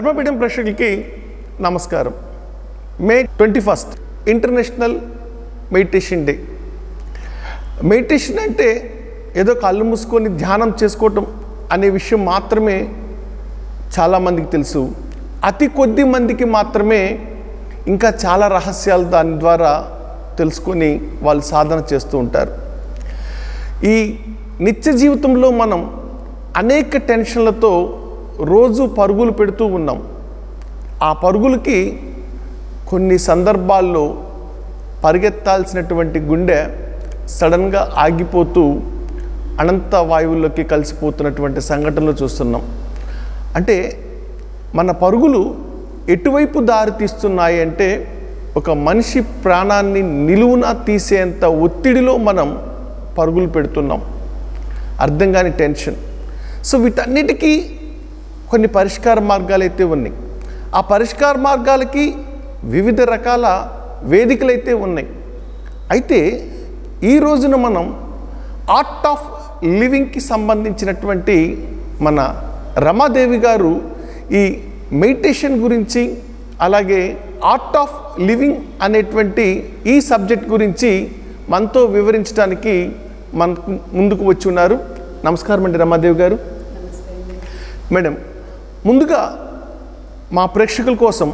ధర్మపీఠం ప్రేక్షకులకి నమస్కారం May twenty first international meditation day meditation అంటే ఏదో కళ్ళు మూసుకొని ధ్యానం చేసుకోవటం అనే విషయం మాత్రమే చాలామందికి తెలుసు అతి కొద్ది మందికి మాత్రమే ఇంకా చాలా రహస్యాలు దాని ద్వారా తెలుసుకొని వాళ్ళు సాధన చేస్తూ ఉంటారు ఈ నిత్య జీవితంలో మనం అనేక టెన్షన్లతో రోజు పరుగులు పెడుతూ ఉన్నాం ఆ పరుగులకి కొన్ని సందర్భాల్లో పరిగెత్తాల్సినటువంటి గుండె సడన్గా ఆగిపోతూ అనంత వాయువుల్లోకి కలిసిపోతున్నటువంటి సంఘటనలు చూస్తున్నాం అంటే మన పరుగులు ఎటువైపు దారి తీస్తున్నాయి అంటే ఒక మనిషి ప్రాణాన్ని నిలువున తీసేంత ఒత్తిడిలో మనం పరుగులు పెడుతున్నాం అర్థం కాని టెన్షన్ సో వీటన్నిటికీ కొన్ని పరిష్కార మార్గాలు అయితే ఉన్నాయి ఆ పరిష్కార మార్గాలకి వివిధ రకాల వేదికలు అయితే ఉన్నాయి అయితే ఈ రోజున మనం ఆర్ట్ ఆఫ్ లివింగ్కి సంబంధించినటువంటి మన రమాదేవి గారు ఈ మెడిటేషన్ గురించి అలాగే ఆర్ట్ ఆఫ్ లివింగ్ అనేటువంటి ఈ సబ్జెక్ట్ గురించి మనతో వివరించడానికి మనకు ముందుకు వచ్చి ఉన్నారు నమస్కారం అండి రమాదేవి గారు మేడం ముందుగా మా ప్రేక్షకుల కోసం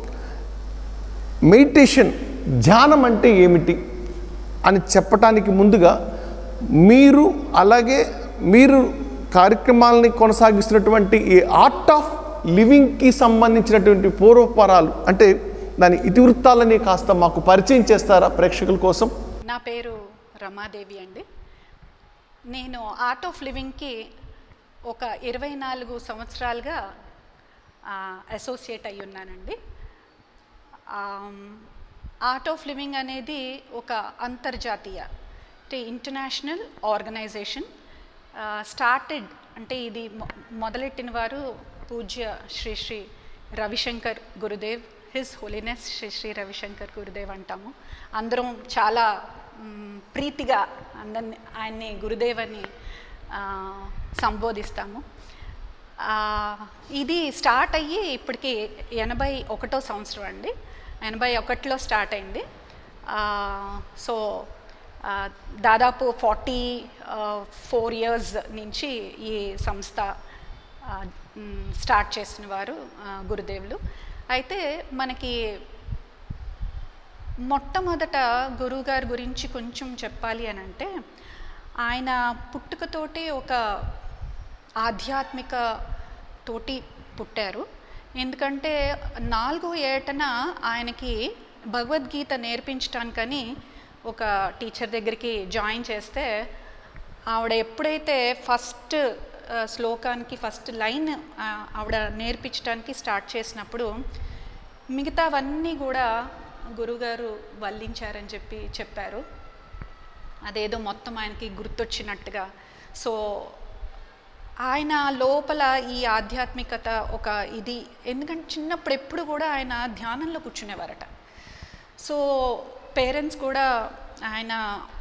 మెడిటేషన్ ధ్యానం అంటే ఏమిటి అని చెప్పటానికి ముందుగా మీరు అలాగే మీరు కార్యక్రమాలని కొనసాగిస్తున్నటువంటి ఈ ఆర్ట్ ఆఫ్ లివింగ్కి సంబంధించినటువంటి పూర్వపరాలు అంటే దాని ఇతివృత్తాలని కాస్త మాకు పరిచయం చేస్తారా ప్రేక్షకుల కోసం నా పేరు రమాదేవి అండి నేను ఆర్ట్ ఆఫ్ లివింగ్కి ఒక ఇరవై నాలుగు సంవత్సరాలుగా అసోసియేట్ అయి ఉన్నానండి ఆర్ట్ ఆఫ్ లివింగ్ అనేది ఒక అంతర్జాతీయ అంటే ఇంటర్నేషనల్ ఆర్గనైజేషన్ స్టార్టెడ్ అంటే ఇది మొ- మొదలెట్టిన వారు పూజ్య శ్రీ శ్రీ రవిశంకర్ గురుదేవ్ హిస్ హోలీనెస్ శ్రీ శ్రీ రవిశంకర్ గురుదేవ్ అంటాము అందరం చాలా మ్, ప్రీతిగా అందరిని ఆయన్ని గురుదేవ్ అని ఆ, సంబోధిస్తాము ఆ, ఇది స్టార్ట్ అయ్యి ఇప్పటికి ఎనభై ఒకటో సంవత్సరం అండి ఎనభై ఒకటిలో స్టార్ట్ అయింది ఆ, సో ఆ, దాదాపు ఫార్టీ ఫోర్ ఇయర్స్ నుంచి ఈ సంస్థ ఆ, మ్, స్టార్ట్ చేసిన వారు ఆ, గురుదేవులు అయితే మనకి మొట్టమొదట గురువుగారి గురించి కొంచెం చెప్పాలి అని అంటే ఆయన పుట్టుకతోటి ఒక ఆధ్యాత్మిక తోటి పుట్టారు ఎందుకంటే నాలుగో ఏటన ఆయనకి భగవద్గీత నేర్పించడానికని ఒక టీచర్ దగ్గరికి జాయిన్ చేస్తే ఆవిడ ఎప్పుడైతే ఫస్ట్ ఆ, శ్లోకానికి ఫస్ట్ లైన్ ఆ, ఆవిడ నేర్పించడానికి స్టార్ట్ చేసినప్పుడు మిగతావన్నీ కూడా గురుగారు వల్లించారని చెప్పి చెప్పారు అదేదో మొత్తం ఆయనకి గుర్తొచ్చినట్టుగా సో ఆయన లోపల ఈ ఆధ్యాత్మికత ఒక ఇది ఎందుకంటే చిన్నప్పుడు ఎప్పుడు కూడా ఆయన ధ్యానంలో కూర్చునేవారట సో పేరెంట్స్ కూడా ఆయన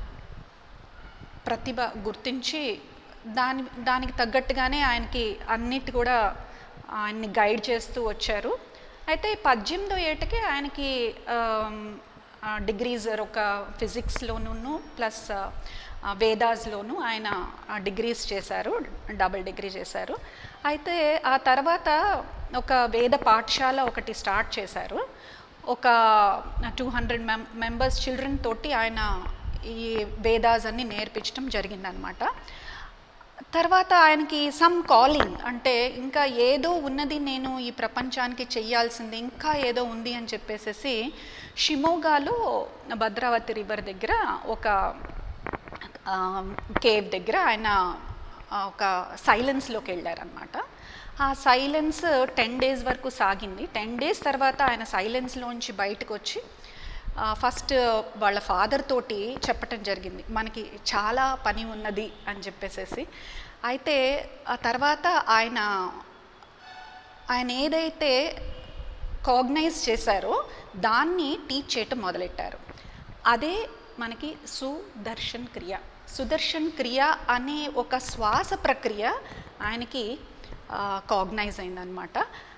ప్రతిభ గుర్తించి దాని దానికి తగ్గట్టుగానే ఆయనకి అన్నిటి కూడా ఆయన్ని గైడ్ చేస్తూ వచ్చారు అయితే పద్దెనిమిదో ఏటకి ఆయనకి డిగ్రీస్ ఒక ఫిజిక్స్లోను ప్లస్ వేదాస్లోను ఆయన డిగ్రీస్ చేశారు డబుల్ డిగ్రీ చేశారు అయితే ఆ తర్వాత ఒక వేద పాఠశాల ఒకటి స్టార్ట్ చేశారు ఒక two hundred mem members children తోటి ఆయన ఈ వేదాస్ అన్ని నేర్పించడం జరిగిందనమాట తర్వాత ఆయనకి సమ్ కాలింగ్ అంటే ఇంకా ఏదో ఉన్నది నేను ఈ ప్రపంచానికి చెయ్యాల్సింది ఇంకా ఏదో ఉంది అని చెప్పేసేసి షిమోగాలో భద్రావతి రివర్ దగ్గర ఒక కేవ్ దగ్గర ఆయన ఆ, ఒక సైలెన్స్లోకి వెళ్ళారనమాట ఆ సైలెన్స్ టెన్ డేస్ వరకు సాగింది టెన్ డేస్ తర్వాత ఆయన సైలెన్స్లోంచి బయటకు వచ్చి ఫస్ట్ వాళ్ళ ఫాదర్ తోటి చెప్పటం జరిగింది మనకి చాలా పని ఉన్నది అని చెప్పేసేసి అయితే ఆ తర్వాత ఆయన ఆయన ఏదైతే కాగ్నైజ్ చేశారో దాన్ని టీచ్ చేయటం మొదలెట్టారు అదే మనకి సుదర్శన్ క్రియ సుదర్శన్ క్రియ అనే ఒక శ్వాస ప్రక్రియ ఆయనకి కాగ్నైజ్ అయిందనమాట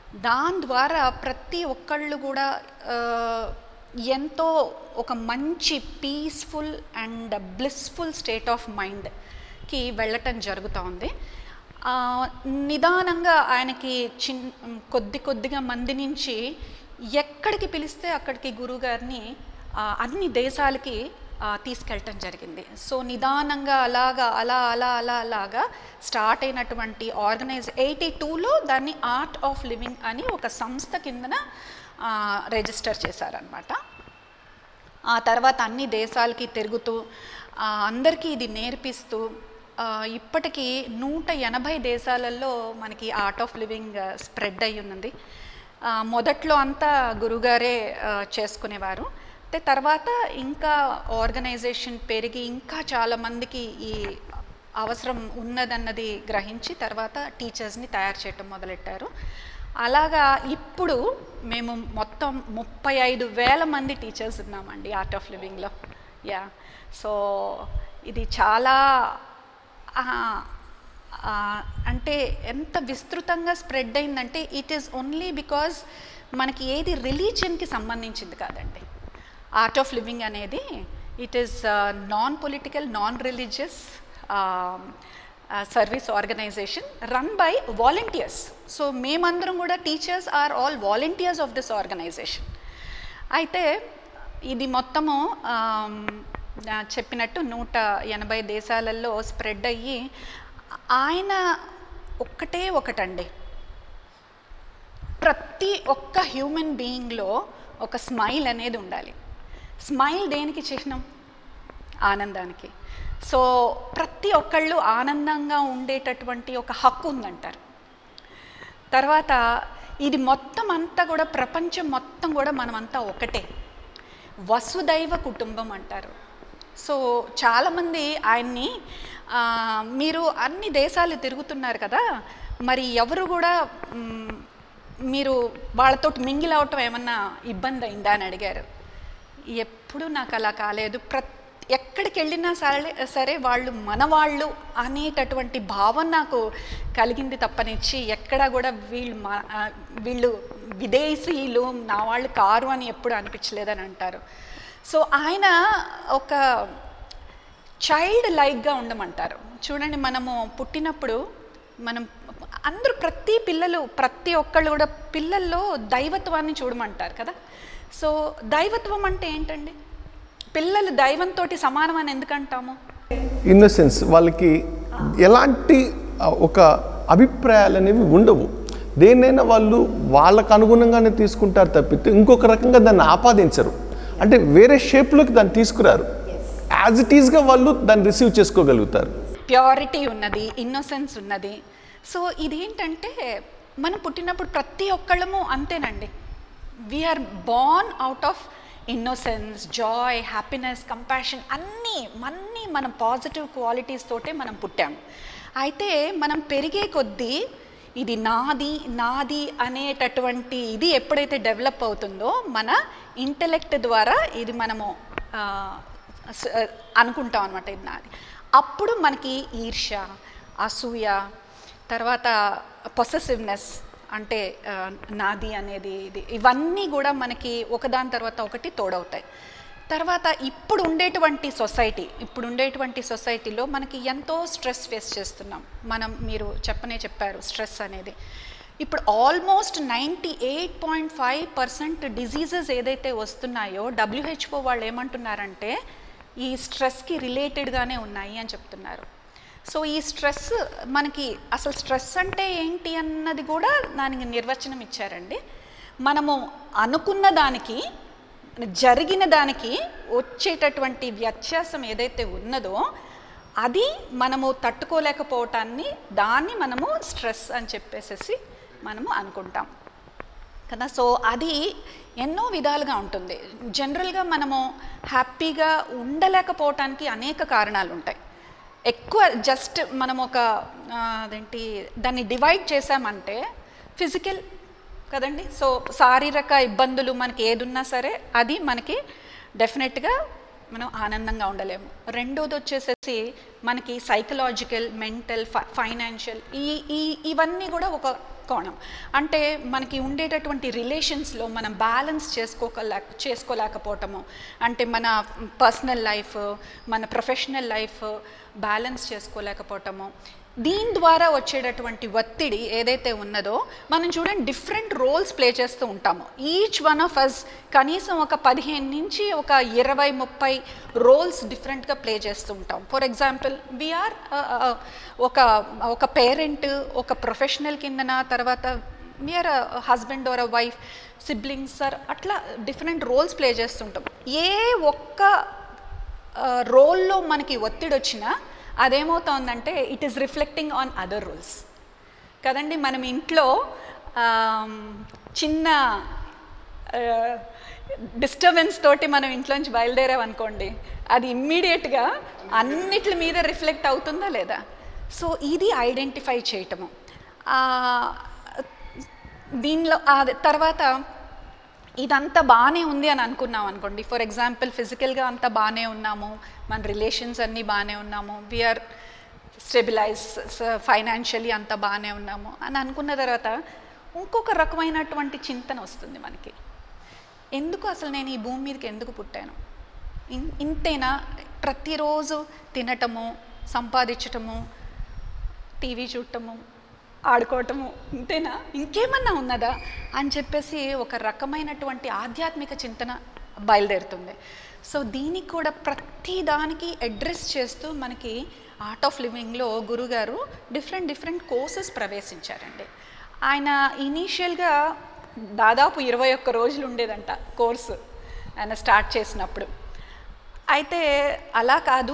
దాని ద్వారా ప్రతి ఒక్కళ్ళు కూడా ఆ, ఎంతో ఒక మంచి peaceful and blissful state of మైండ్కి వెళ్ళటం జరుగుతూ ఉంది ఆ, నిదానంగా ఆయనకి చిన్ కొద్ది కొద్దిగా మంది నుంచి ఎక్కడికి పిలిస్తే అక్కడికి గురువుగారిని ఆ, అన్ని దేశాలకి ఆ, తీసుకెళ్ళటం జరిగింది సో నిదానంగా అలాగా అలా అలా అలా అలాగా స్టార్ట్ అయినటువంటి ఆర్గనైజ్ ఎయిటీ టూలో దాన్ని ఆర్ట్ ఆఫ్ లివింగ్ అని ఒక సంస్థ కిందన ఆ, రిజిస్టర్ చేశారనమాట ఆ తర్వాత అన్ని దేశాలకి తిరుగుతూ ఆ, అందరికీ ఇది నేర్పిస్తూ ఆ, ఇప్పటికీ నూట ఎనభై దేశాలలో మనకి ఆర్ట్ ఆఫ్ లివింగ్ స్ప్రెడ్ అయి ఉన్నది ఆ, మొదట్లో అంతా గురుగారే ఆ, చేసుకునేవారు అయితే తర్వాత ఇంకా ఆర్గనైజేషన్ పెరిగి ఇంకా చాలామందికి ఈ అవసరం ఉన్నదన్నది గ్రహించి తర్వాత టీచర్స్ని తయారు చేయటం మొదలెట్టారు అలాగా ఇప్పుడు మేము మొత్తం ముప్పై ఐదు వేల మంది టీచర్స్ ఉన్నామండి ఆర్ట్ ఆఫ్ లివింగ్లో యా సో ఇది చాలా ఆ, ఆ, అంటే ఎంత విస్తృతంగా స్ప్రెడ్ అయిందంటే ఇట్ ఈస్ ఓన్లీ బికాజ్ మనకి ఏది రిలీజియన్కి సంబంధించింది కాదండి ఆర్ట్ ఆఫ్ లివింగ్ అనేది it is non political non religious service organisation run by volunteers so మేమందరం కూడా teachers are all volunteers of this organisation అయితే ఇది మొత్తము ఆమ్, ఆ, చెప్పినట్టు నూట ఎనభై దేశాలలో స్ప్రెడ్ అయ్యి ఆయన ఒక్కటే ఒకటండి ప్రతి ఒక్క హ్యూమన్ బీయింగ్లో ఒక స్మైల్ అనేది ఉండాలి స్మైల్ దేనికి చిహ్నం ఆనందానికి సో ప్రతి ఒక్కళ్ళు ఆనందంగా ఉండేటటువంటి ఒక హక్కు ఉందంటారు తర్వాత ఇది మొత్తం అంతా కూడా ప్రపంచం మొత్తం కూడా మనమంతా ఒకటే వసుదైవ కుటుంబం అంటారు సో చాలామంది ఆయన్ని ఆ, మీరు అన్ని దేశాలు తిరుగుతున్నారు కదా మరి ఎవరు కూడా మ్, మీరు వాళ్ళతో మింగిల్ అవటం ఏమన్నా ఇబ్బంది అయిందా అని అడిగారు ఎప్పుడు నాకు అలా కాలేదు ప్రతి ఎక్కడికి వెళ్ళినా సరే సరే వాళ్ళు మనవాళ్ళు అనేటటువంటి భావం నాకు కలిగింది తప్పనిచ్చి ఎక్కడ కూడా వీళ్ళు మా ఆ, వీళ్ళు విదేశీయులు నా వాళ్ళు కారు అని ఎప్పుడు అనిపించలేదని అంటారు సో ఆయన ఒక చైల్డ్ లైక్గా ఉండమంటారు చూడండి మనము పుట్టినప్పుడు మనం అందరూ ప్రతి పిల్లలు ప్రతి ఒక్కళ్ళు కూడా పిల్లల్లో దైవత్వాన్ని చూడమంటారు కదా సో దైవత్వం అంటే ఏంటండి పిల్లలు దైవంతో సమానం అని ఎందుకు అంటాము ఇన్నోసెన్స్ వాళ్ళకి ఎలాంటి ఆ, ఒక అభిప్రాయాలు అనేవి ఉండవు దేన్నైనా వాళ్ళు వాళ్ళకు అనుగుణంగానే తీసుకుంటారు తప్పితే ఇంకొక రకంగా దాన్ని ఆపాదించరు అంటే వేరే షేప్లోకి దాన్ని తీసుకురారు యాజ్ ఇట్ ఈస్గా వాళ్ళు దాన్ని రిసీవ్ చేసుకోగలుగుతారు ప్యూరిటీ ఉన్నది ఇన్నోసెన్స్ ఉన్నది సో ఇదేంటంటే మనం పుట్టినప్పుడు ప్రతి ఒక్కళ్ళము అంతేనండి we are born out of innocence joy happiness compassion అన్నీ అన్నీ మనం పాజిటివ్ క్వాలిటీస్ తోటే మనం పుట్టాం అయితే మనం పెరిగే కొద్దీ ఇది నాది నాది అనేటటువంటి ఇది ఎప్పుడైతే డెవలప్ అవుతుందో మన ఇంటలెక్ట్ ద్వారా ఇది మనము ఆ, స- అనుకుంటాం అనమాట ఇది నాది అప్పుడు మనకి ఈర్ష్య అసూయ తర్వాత పొసెసివ్నెస్ అంటే ఆ, నాది అనేది ఇది ఇవన్నీ కూడా మనకి ఒకదాని తర్వాత ఒకటి తోడవుతాయి తర్వాత ఇప్పుడు ఉండేటువంటి సొసైటీ ఇప్పుడు ఉండేటువంటి సొసైటీలో మనకి ఎంతో స్ట్రెస్ ఫేస్ చేస్తున్నాం మనం మీరు చెప్పనే చెప్పారు స్ట్రెస్ అనేది ఇప్పుడు almost ninety eight point five percent diseases ఏదైతే వస్తున్నాయో డబ్ల్యూహెచ్ఓ వాళ్ళు ఏమంటున్నారంటే ఈ స్ట్రెస్కి రిలేటెడ్గానే ఉన్నాయి అని చెప్తున్నారు సో ఈ స్ట్రెస్ మనకి అసలు స్ట్రెస్ అంటే ఏంటి అన్నది కూడా దానికి నిర్వచనం ఇచ్చారండి మనము అనుకున్న దానికి జరిగిన దానికి వచ్చేటటువంటి వ్యత్యాసం ఏదైతే ఉన్నదో అది మనము తట్టుకోలేకపోవటాన్ని దాన్ని మనము స్ట్రెస్ అని చెప్పేసేసి మనము అనుకుంటాం కదా సో అది ఎన్నో విధాలుగా ఉంటుంది జనరల్గా మనము హ్యాపీగా ఉండలేకపోవటానికి అనేక కారణాలు ఉంటాయి ఎక్కువ జస్ట్ మనం ఒక ఆ, అదేంటి దాన్ని డివైడ్ చేసామంటే ఫిజికల్ కదండి సో శారీరక ఇబ్బందులు మనకి ఏదున్నా సరే అది మనకి డెఫినెట్గా మనం ఆనందంగా ఉండలేము రెండోది వచ్చేసేసి మనకి సైకలాజికల్ మెంటల్ ఫైనాన్షియల్ ఈ ఈ ఇవన్నీ కూడా ఒక కోణం అంటే మనకి ఉండేటటువంటి రిలేషన్స్లో మనం బ్యాలెన్స్ చేసుకోకలే చేసుకోలేకపోవటము అంటే మన పర్సనల్ లైఫ్ మన ప్రొఫెషనల్ లైఫ్ బ్యాలెన్స్ చేసుకోలేకపోవటము దీని ద్వారా వచ్చేటటువంటి ఒత్తిడి ఏదైతే ఉన్నదో మనం చూడండి డిఫరెంట్ రోల్స్ ప్లే చేస్తూ ఉంటాము ఈచ్ వన్ ఆఫ్ అస్ కనీసం ఒక పదిహేను నుంచి ఒక ఇరవై ముప్పై రోల్స్ డిఫరెంట్గా ప్లే చేస్తూ ఉంటాం ఫర్ ఎగ్జాంపుల్ వీఆర్ ఒక ఒక పేరెంట్ ఒక ప్రొఫెషనల్ కిందన తర్వాత we are husband or a wife siblings sir అట్లా డిఫరెంట్ రోల్స్ ప్లే చేస్తుంటాం ఏ ఒక్క రోల్లో మనకి ఒత్తిడి వచ్చినా అదేమవుతోందంటే it is reflecting on other roles కదండి మనం ఇంట్లో ఆమ్, చిన్న డిస్టర్బెన్స్ తోటి మనం ఇంట్లోంచి బయలుదేరామనుకోండి అది ఇమ్మీడియట్గా అన్నిటి మీద రిఫ్లెక్ట్ అవుతుందా లేదా సో ఇది ఐడెంటిఫై చేయటము ఆ, దీనిలో అది తర్వాత ఇదంతా బాగానే ఉంది అని అనుకున్నాం అనుకోండి ఫర్ ఎగ్జాంపుల్ ఫిజికల్గా అంతా బాగానే ఉన్నాము మన రిలేషన్స్ అన్నీ బాగానే ఉన్నాము వీఆర్ స్టెబిలైజ్ ఫైనాన్షియలీ అంతా బాగానే ఉన్నాము అని అనుకున్న తర్వాత ఇంకొక రకమైనటువంటి చింతన వస్తుంది మనకి ఎందుకు అసలు నేను ఈ భూమి మీదకి ఎందుకు పుట్టాను ఇన్- ఇంతేనా ప్రతిరోజు తినటము సంపాదించటము టీవీ చూడటము ఆడుకోవటము ఇంతేనా ఇంకేమన్నా ఉన్నదా అని చెప్పేసి ఒక రకమైనటువంటి ఆధ్యాత్మిక చింతన బయలుదేరుతుంది సో దీనికి కూడా ప్రతి దానికి అడ్రస్ చేస్తూ మనకి ఆర్ట్ ఆఫ్ లివింగ్లో గురుగారు డిఫరెంట్ డిఫరెంట్ కోర్సెస్ ప్రవేశించారండి ఆయన ఇనీషియల్గా దాదాపు ఇరవై ఒక్క రోజులు ఉండేదంట కోర్సు ఆయన స్టార్ట్ చేసినప్పుడు అయితే అలా కాదు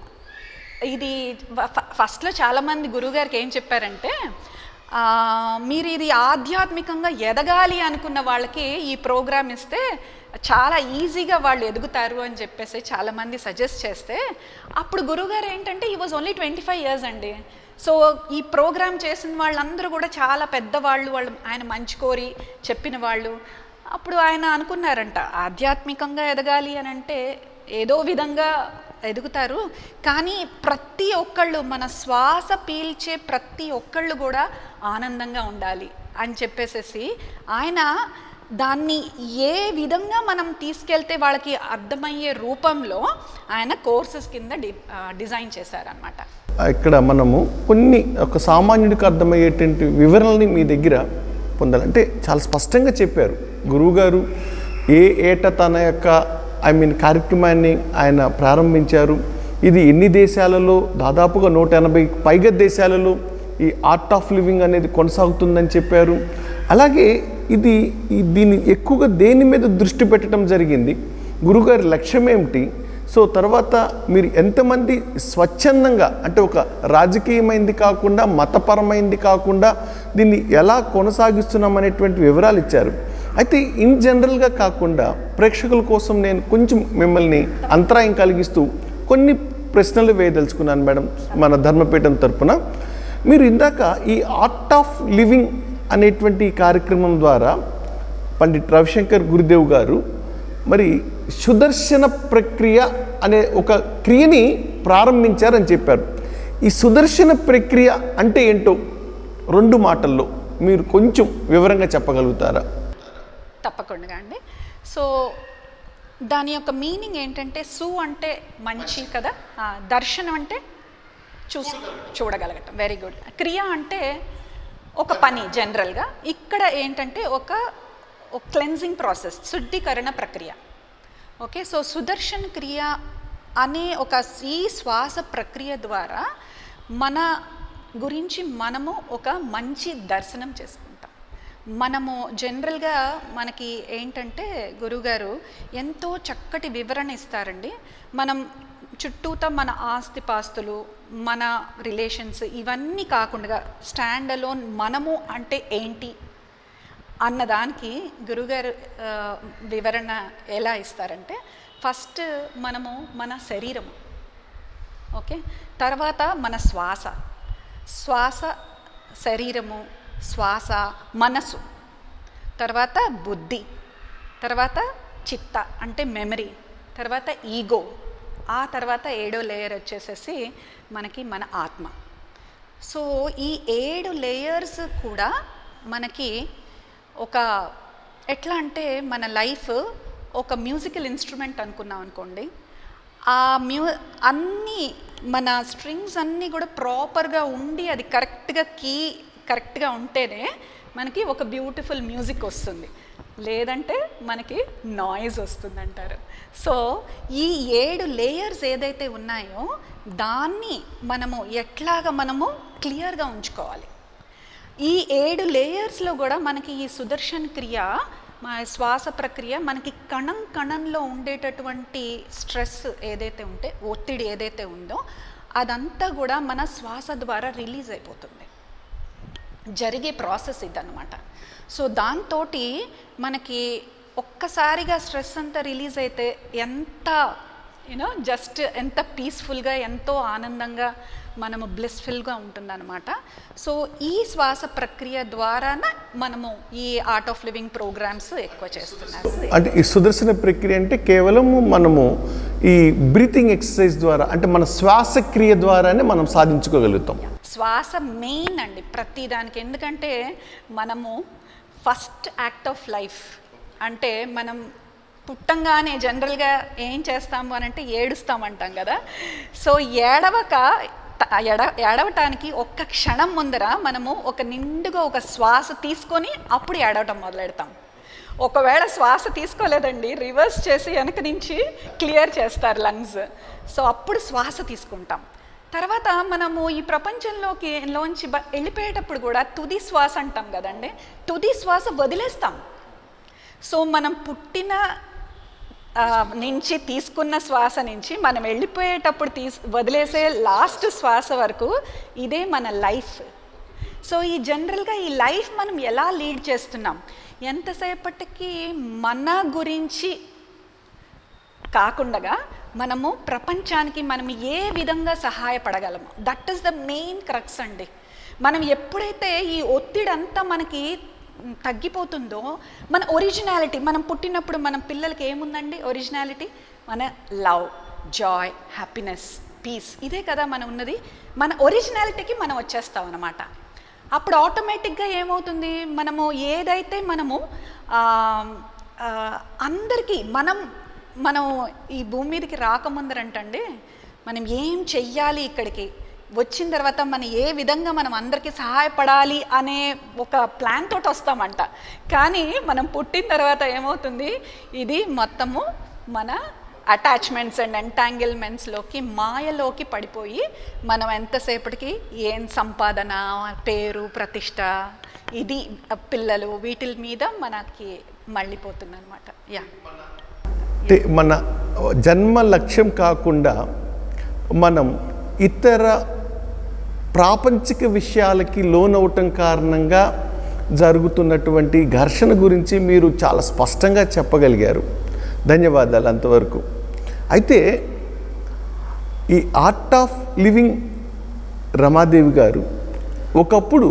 ఇది ఫ- ఫస్ట్లో చాలామంది గురువుగారికి ఏం చెప్పారంటే ఆ, మీరు ఇది ఆధ్యాత్మికంగా ఎదగాలి అనుకున్న వాళ్ళకి ఈ ప్రోగ్రామ్ ఇస్తే చాలా ఈజీగా వాళ్ళు ఎదుగుతారు అని చెప్పేసి చాలామంది సజెస్ట్ చేస్తే అప్పుడు గురువుగారు ఏంటంటే ఈ was only twenty five years అండి సో ఈ ప్రోగ్రామ్ చేసిన వాళ్ళందరూ కూడా చాలా పెద్దవాళ్ళు వాళ్ళు ఆయన మంచి కోరి చెప్పిన వాళ్ళు అప్పుడు ఆయన అనుకున్నారంట ఆధ్యాత్మికంగా ఎదగాలి అని అంటే ఏదో విధంగా ఎదుగుతారు కానీ ప్రతి ఒక్కళ్ళు మన శ్వాస పీల్చే ప్రతి ఒక్కళ్ళు కూడా ఆనందంగా ఉండాలి అని చెప్పేసేసి ఆయన దాన్ని ఏ విధంగా మనం తీసుకెళ్తే వాళ్ళకి అర్థమయ్యే రూపంలో ఆయన కోర్సెస్ కింద డి ఆ, డిజైన్ చేశారనమాట ఇక్కడ మనము కొన్ని ఒక సామాన్యుడికి అర్థమయ్యేటువంటి వివరణల్ని మీ దగ్గర పొందాలంటే చాలా స్పష్టంగా చెప్పారు గురువుగారు ఏ ఏట తన యొక్క ఐ మీన్ కార్యక్రమాన్ని ఆయన ప్రారంభించారు ఇది ఎన్ని దేశాలలో దాదాపుగా నూట ఎనభై పైగా దేశాలలో ఈ ఆర్ట్ ఆఫ్ లివింగ్ అనేది కొనసాగుతుందని చెప్పారు అలాగే ఇది ఈ దీన్ని ఎక్కువగా దేని మీద దృష్టి పెట్టడం జరిగింది గురుగారి లక్ష్యం ఏమిటి సో తర్వాత మీరు ఎంతమంది స్వచ్ఛందంగా అంటే ఒక రాజకీయమైంది కాకుండా మతపరమైంది కాకుండా దీన్ని ఎలా కొనసాగిస్తున్నాం అనేటువంటి వివరాలు ఇచ్చారు అయితే ఇన్ జనరల్గా కాకుండా ప్రేక్షకుల కోసం నేను కొంచెం మిమ్మల్ని అంతరాయం కలిగిస్తూ కొన్ని ప్రశ్నలు వేయదలుచుకున్నాను మేడం మన ధర్మపీఠం తరపున మీరు ఇందాక ఈ ఆర్ట్ ఆఫ్ లివింగ్ అనేటువంటి ఈ కార్యక్రమం ద్వారా పండిట్ రవిశంకర్ గురుదేవ్ గారు మరి సుదర్శన ప్రక్రియ అనే ఒక క్రియని ప్రారంభించారని చెప్పారు ఈ సుదర్శన ప్రక్రియ అంటే ఏంటో రెండు మాటల్లో మీరు కొంచెం వివరంగా చెప్పగలుగుతారా తప్పకుండా అండి సో దాని యొక్క మీనింగ్ ఏంటంటే సు అంటే మంచి కదా ఆ, దర్శనం అంటే చూసి చూడగలగటం వెరీ గుడ్ క్రియ అంటే ఒక పని జనరల్గా ఇక్కడ ఏంటంటే ఒక క్లెన్జింగ్ ప్రాసెస్ శుద్ధీకరణ ప్రక్రియ ఓకే సో సుదర్శన్ క్రియ అనే ఒక ఈ శ్వాస ప్రక్రియ ద్వారా మన గురించి మనము ఒక మంచి దర్శనం చేసుకుంటాం మనము జనరల్గా మనకి ఏంటంటే గురుగారు ఎంతో చక్కటి వివరణ ఇస్తారండి మనం చుట్టూతా మన ఆస్తిపాస్తులు మన రిలేషన్స్ ఇవన్నీ కాకుండా స్టాండ్ అలోన్ మనము అంటే ఏంటి అన్నదానికి గురుగారు ఆ, వివరణ ఎలా ఇస్తారంటే ఫస్ట్ మనము మన శరీరము ఓకే తర్వాత మన శ్వాస శ్వాస శరీరము శ్వాస మనసు తర్వాత బుద్ధి తర్వాత చిత్త అంటే మెమరీ తర్వాత ఈగో ఆ తర్వాత ఏడో లేయర్ వచ్చేసేసి మనకి మన ఆత్మ సో ఈ ఏడు లేయర్స్ కూడా మనకి ఒక ఎట్లా అంటే మన లైఫ్ ఒక మ్యూజికల్ ఇన్స్ట్రుమెంట్ అనుకున్నాం అనుకోండి ఆ మ్యూ అన్నీ మన స్ట్రింగ్స్ అన్నీ కూడా ప్రాపర్గా ఉండి అది కరెక్ట్గా కీ కరెక్ట్గా ఉంటేనే మనకి ఒక బ్యూటిఫుల్ మ్యూజిక్ వస్తుంది లేదంటే మనకి నాయిస్ వస్తుంది అంటారు సో ఈ ఏడు లేయర్స్ ఏదైతే ఉన్నాయో దాన్ని మనము ఎట్లాగా మనము క్లియర్గా ఉంచుకోవాలి ఈ ఏడు లేయర్స్లో కూడా మనకి ఈ సుదర్శన్ క్రియ మా శ్వాస ప్రక్రియ మనకి కణం కణంలో ఉండేటటువంటి స్ట్రెస్ ఏదైతే ఉంటే ఒత్తిడి ఏదైతే ఉందో అదంతా కూడా మన శ్వాస ద్వారా రిలీజ్ అయిపోతుంది జరిగే ప్రాసెస్ ఇదన్నమాట సో దాంతో మనకి ఒక్కసారిగా స్ట్రెస్ అంతా రిలీజ్ అయితే ఎంత యూనో జస్ట్ ఎంత పీస్ఫుల్గా ఎంతో ఆనందంగా మనము బ్లిస్ఫుల్గా ఉంటుందన్నమాట సో ఈ శ్వాస ప్రక్రియ ద్వారాన మనము ఈ ఆర్ట్ ఆఫ్ లివింగ్ ప్రోగ్రామ్స్ ఎక్కువ చేస్తున్నారు అంటే ఈ సుదర్శన ప్రక్రియ అంటే కేవలం మనము ఈ బ్రీతింగ్ ఎక్సర్సైజ్ ద్వారా అంటే మన శ్వాసక్రియ ద్వారానే మనం సాధించుకోగలుగుతాం శ్వాస మెయిన్ అండి ప్రతి దానికి ఎందుకంటే మనము ఫస్ట్ యాక్ట్ ఆఫ్ లైఫ్ అంటే మనం పుట్టంగానే జనరల్గా ఏం చేస్తాము అని అంటే ఏడుస్తామంటాం కదా సో ఏడవక త- ఎడ ఏడవటానికి ఒక్క క్షణం ముందర మనము ఒక నిండుగా ఒక శ్వాస తీసుకొని అప్పుడు ఏడవటం మొదలెడతాం ఒకవేళ శ్వాస తీసుకోలేదండి రివర్స్ చేసి వెనక నుంచి క్లియర్ చేస్తారు లంగ్స్ సో అప్పుడు శ్వాస తీసుకుంటాం తర్వాత మనము ఈ ప్రపంచంలోకి లోంచి బ- వెళ్ళిపోయేటప్పుడు కూడా తుది శ్వాస అంటాం కదండి తుది శ్వాస వదిలేస్తాం సో మనం పుట్టిన ఆ, నుంచి తీసుకున్న శ్వాస నుంచి మనం వెళ్ళిపోయేటప్పుడు తీస్ వదిలేసే లాస్ట్ శ్వాస వరకు ఇదే మన లైఫ్ సో ఈ జనరల్గా ఈ లైఫ్ మనం ఎలా లీడ్ చేస్తున్నాం ఎంతసేపటికి మన గురించి కాకుండా మనము ప్రపంచానికి మనం ఏ విధంగా సహాయపడగలము that is the main crux అండి మనం ఎప్పుడైతే ఈ ఒత్తిడి అంతా మనకి తగ్గిపోతుందో మన ఒరిజినాలిటీ మనం పుట్టినప్పుడు మనం పిల్లలకి ఏముందండి ఒరిజినాలిటీ మన లవ్ జాయ్ హ్యాపీనెస్ పీస్ ఇదే కదా మనం ఉన్నది మన ఒరిజినాలిటీకి మనం వచ్చేస్తాం అన్నమాట అప్పుడు ఆటోమేటిక్గా ఏమవుతుంది మనము ఏదైతే మనము ఆ, ఆ, అందరికీ మనం మనం ఈ భూమి మీదకి రాకముందరంటండి మనం ఏం చెయ్యాలి ఇక్కడికి వచ్చిన తర్వాత మనం ఏ విధంగా మనం అందరికీ సహాయపడాలి అనే ఒక ప్లాన్ తోటి వస్తామంట కానీ మనం పుట్టిన తర్వాత ఏమవుతుంది ఇది మొత్తము మన అటాచ్మెంట్స్ అండ్ ఎంటాంగిల్మెంట్స్లోకి మాయలోకి పడిపోయి మనం ఎంతసేపటికి ఏం సంపాదన పేరు ప్రతిష్ట ఇది ఆ, పిల్లలు వీటి మీద మనకి మళ్ళీపోతుంది అనమాట యా అంటే మన జన్మ లక్ష్యం కాకుండా మనం ఇతర ప్రాపంచిక విషయాలకి లోనవటం కారణంగా జరుగుతున్నటువంటి ఘర్షణ గురించి మీరు చాలా స్పష్టంగా చెప్పగలిగారు ధన్యవాదాలు అంతవరకు అయితే ఈ ఆర్ట్ ఆఫ్ లివింగ్ రమాదేవి గారు ఒకప్పుడు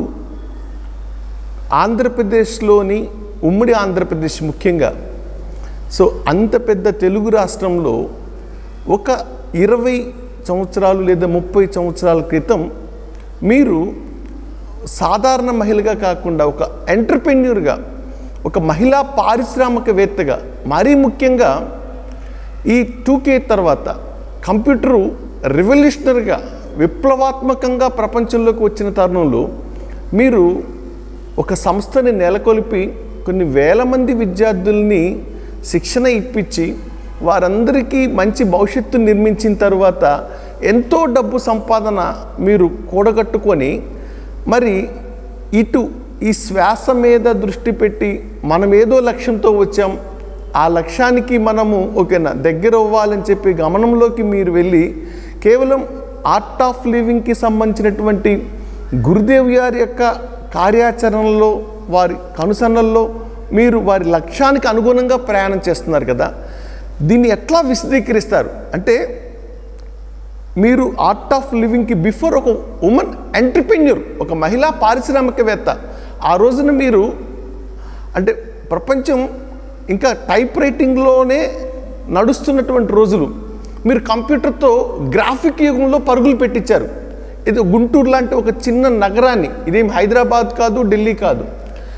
ఆంధ్రప్రదేశ్లోని ఉమ్మడి ఆంధ్రప్రదేశ్ ముఖ్యంగా సో అంత పెద్ద తెలుగు రాష్ట్రంలో ఒక ఇరవై సంవత్సరాలు లేదా ముప్పై సంవత్సరాల క్రితం మీరు సాధారణ మహిళగా కాకుండా ఒక ఎంటర్ప్రెన్యూర్గా ఒక మహిళా పారిశ్రామికవేత్తగా మరీ ముఖ్యంగా ఈ టూకే తర్వాత కంప్యూటరు రెవల్యూషనరీగా విప్లవాత్మకంగా ప్రపంచంలోకి వచ్చిన తరుణంలో మీరు ఒక సంస్థని నెలకొల్పి కొన్ని వేల మంది విద్యార్థుల్ని శిక్షణ ఇప్పించి వారందరికీ మంచి భవిష్యత్తు నిర్మించిన తర్వాత ఎంతో డబ్బు సంపాదన మీరు కూడగట్టుకొని మరి ఇటు ఈ శ్వాస మీద దృష్టి పెట్టి మనం ఏదో లక్ష్యంతో వచ్చాం ఆ లక్ష్యానికి మనము ఓకేనా దగ్గర అవ్వాలని చెప్పి గమనంలోకి మీరు వెళ్ళి కేవలం ఆర్ట్ ఆఫ్ లివింగ్కి సంబంధించినటువంటి గురుదేవ్ గారి యొక్క కార్యాచరణలో వారి కనుసన్నల్లో మీరు వారి లక్ష్యానికి అనుగుణంగా ప్రయాణం చేస్తున్నారు కదా దీన్ని ఎట్లా విశదీకరిస్తారు అంటే మీరు ఆర్ట్ ఆఫ్ లివింగ్కి బిఫోర్ ఒక ఉమెన్ ఎంటర్ప్రెన్యూర్ ఒక మహిళా పారిశ్రామికవేత్త ఆ రోజున మీరు అంటే ప్రపంచం ఇంకా టైప్ రైటింగ్లోనే నడుస్తున్నటువంటి రోజులు మీరు కంప్యూటర్తో గ్రాఫిక్ యుగంలో పరుగులు పెట్టించారు ఇది గుంటూరు లాంటి ఒక చిన్న నగరాన్ని ఇదేం హైదరాబాద్ కాదు ఢిల్లీ కాదు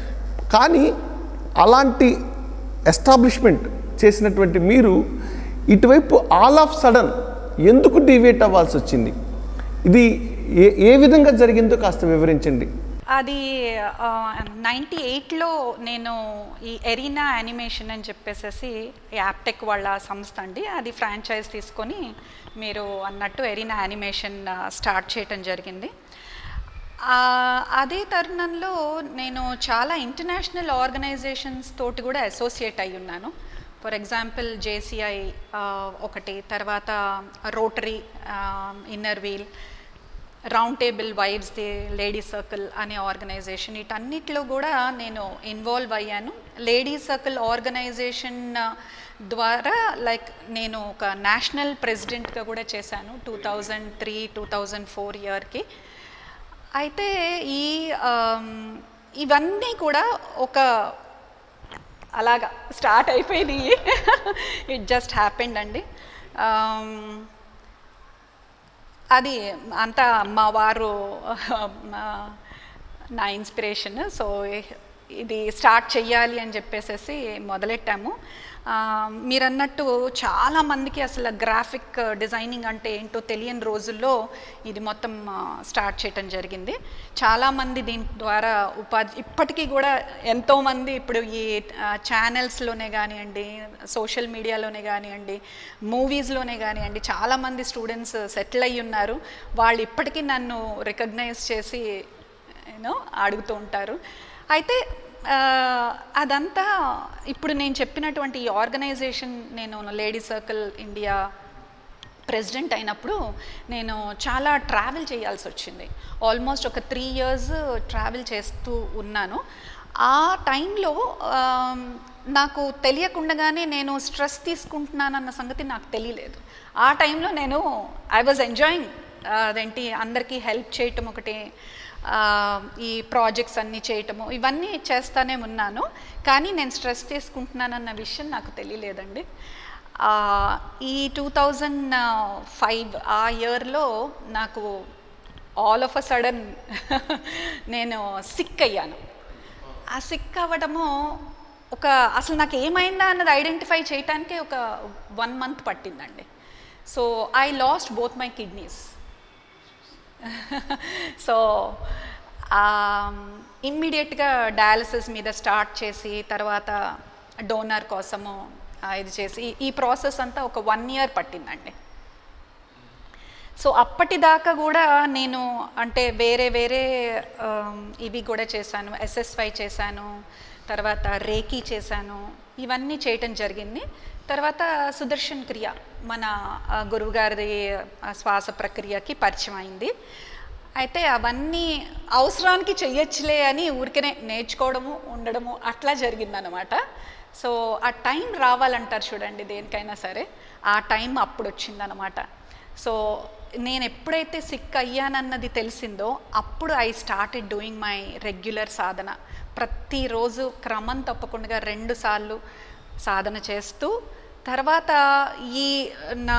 కానీ అలాంటి ఎస్టాబ్లిష్మెంట్ చేసినటువంటి మీరు ఇటువైపు ఆల్ ఆఫ్ సడన్ ఎందుకు డివేట్ అవ్వాల్సి వచ్చింది ఇది ఏ ఏ విధంగా జరిగిందో కాస్త వివరించండి అది నైంటీ ఎయిట్లో నేను ఈ ఎరీనా యానిమేషన్ అని చెప్పేసేసి యాప్టెక్ వాళ్ళ సంస్థ అండి అది ఫ్రాంచైజ్ తీసుకొని మీరు అన్నట్టు ఎరీనా యానిమేషన్ స్టార్ట్ చేయటం జరిగింది ఆ, అదే తరుణంలో నేను చాలా ఇంటర్నేషనల్ ఆర్గనైజేషన్స్ తోటి కూడా అసోసియేట్ అయి ఉన్నాను ఫర్ ఎగ్జాంపుల్ జేసీఐ ఒకటి తర్వాత Rotary inner wheel round table vibes the lady circle అనే ఆర్గనైజేషన్ వీటన్నిటిలో కూడా నేను ఇన్వాల్వ్ అయ్యాను లేడీ సర్కిల్ ఆర్గనైజేషన్ ద్వారా లైక్ నేను ఒక నేషనల్ ప్రెసిడెంట్గా కూడా చేశాను two thousand three two thousand four ఇయర్కి అయితే ఈ ఆమ్, ఇవన్నీ కూడా ఒక అలాగా స్టార్ట్ అయిపోయింది ఇట్ జస్ట్ హ్యాపెండ్ అండి ఆమ్, అది అంతా మా వారు మా- నా ఇన్స్పిరేషన్ సో ఇది స్టార్ట్ చెయ్యాలి అని చెప్పేసేసి మొదలెట్టాము ఆ, మీరన్నట్టు చాలా మందికి అసలు గ్రాఫిక్ డిజైనింగ్ అంటే ఏంటో తెలియని రోజుల్లో ఇది మొత్తం ఆ, స్టార్ట్ చేయటం జరిగింది చాలామంది దీని ద్వారా ఉపాధి ఇప్పటికీ కూడా ఎంతోమంది ఇప్పుడు ఈ ఛానల్స్లోనే కానివ్వండి సోషల్ మీడియాలోనే కానివ్వండి మూవీస్లోనే కానివ్వండి చాలామంది స్టూడెంట్స్ సెటిల్ అయ్యి ఉన్నారు వాళ్ళు ఇప్పటికీ నన్ను రికగ్నైజ్ చేసి యూనో అడుగుతూ ఉంటారు అయితే ఆ, అదంతా ఇప్పుడు నేను చెప్పినటువంటి ఈ ఆర్గనైజేషన్ నేను లేడీ సర్కిల్ ఇండియా ప్రెసిడెంట్ అయినప్పుడు నేను చాలా ట్రావెల్ చేయాల్సి వచ్చింది ఆల్మోస్ట్ ఒక త్రీ ఇయర్స్ ట్రావెల్ చేస్తూ ఉన్నాను ఆ టైంలో ఆమ్, నాకు తెలియకుండానే నేను స్ట్రెస్ తీసుకుంటున్నానన్న సంగతి నాకు తెలియలేదు ఆ టైంలో నేను ఐ వాజ్ ఎంజాయింగ్ అదేంటి అందరికీ హెల్ప్ చేయటం ఒకటి ఆ, ఈ ప్రాజెక్ట్స్ అన్నీ చేయటము ఇవన్నీ చేస్తానే ఉన్నాను కానీ నేను స్ట్రెస్ తీసుకుంటున్నానన్న విషయం నాకు తెలియలేదండి ఆ, ఈ టూ థౌజండ్ ఫైవ్ ఆ ఇయర్లో నాకు ఆల్ ఆఫ్ అ సడన్ నేను సిక్ అయ్యాను ఆ సిక్ అవ్వడము ఒక అసలు నాకు ఏమైందా అన్నది ఐడెంటిఫై చేయటానికే ఒక వన్ మంత్ పట్టిందండి so I lost both my kidneys so ఇమ్మీడియట్గా డయాలసిస్ మీద స్టార్ట్ చేసి తర్వాత డోనర్ కోసము ఆ, ఇది చేసి ఈ- ఈ ప్రాసెస్ అంతా ఒక వన్ ఇయర్ పట్టిందండి సో అప్పటిదాకా కూడా నేను అంటే వేరే వేరే ఆమ్, ఇవి కూడా చేశాను ఎస్ఎస్వై చేశాను తర్వాత రేకీ చేశాను ఇవన్నీ చేయటం జరిగింది తర్వాత సుదర్శన్ క్రియ మన ఆ, గురువుగారి ఆ, శ్వాస ప్రక్రియకి పరిచయం అయింది అయితే అవన్నీ అవసరానికి చెయ్యొచ్చులే అని ఊరికనే నేర్చుకోవడము ఉండడము అట్లా జరిగిందనమాట సో ఆ టైం రావాలంటారు చూడండి దేనికైనా సరే ఆ టైం అప్పుడు వచ్చిందనమాట సో నేను ఎప్పుడైతే సిక్ అయ్యానన్నది తెలిసిందో అప్పుడు I started doing my regular సాధన ప్రతిరోజు క్రమం తప్పకుండా రెండు సార్లు సాధన చేస్తూ తర్వాత ఈ నా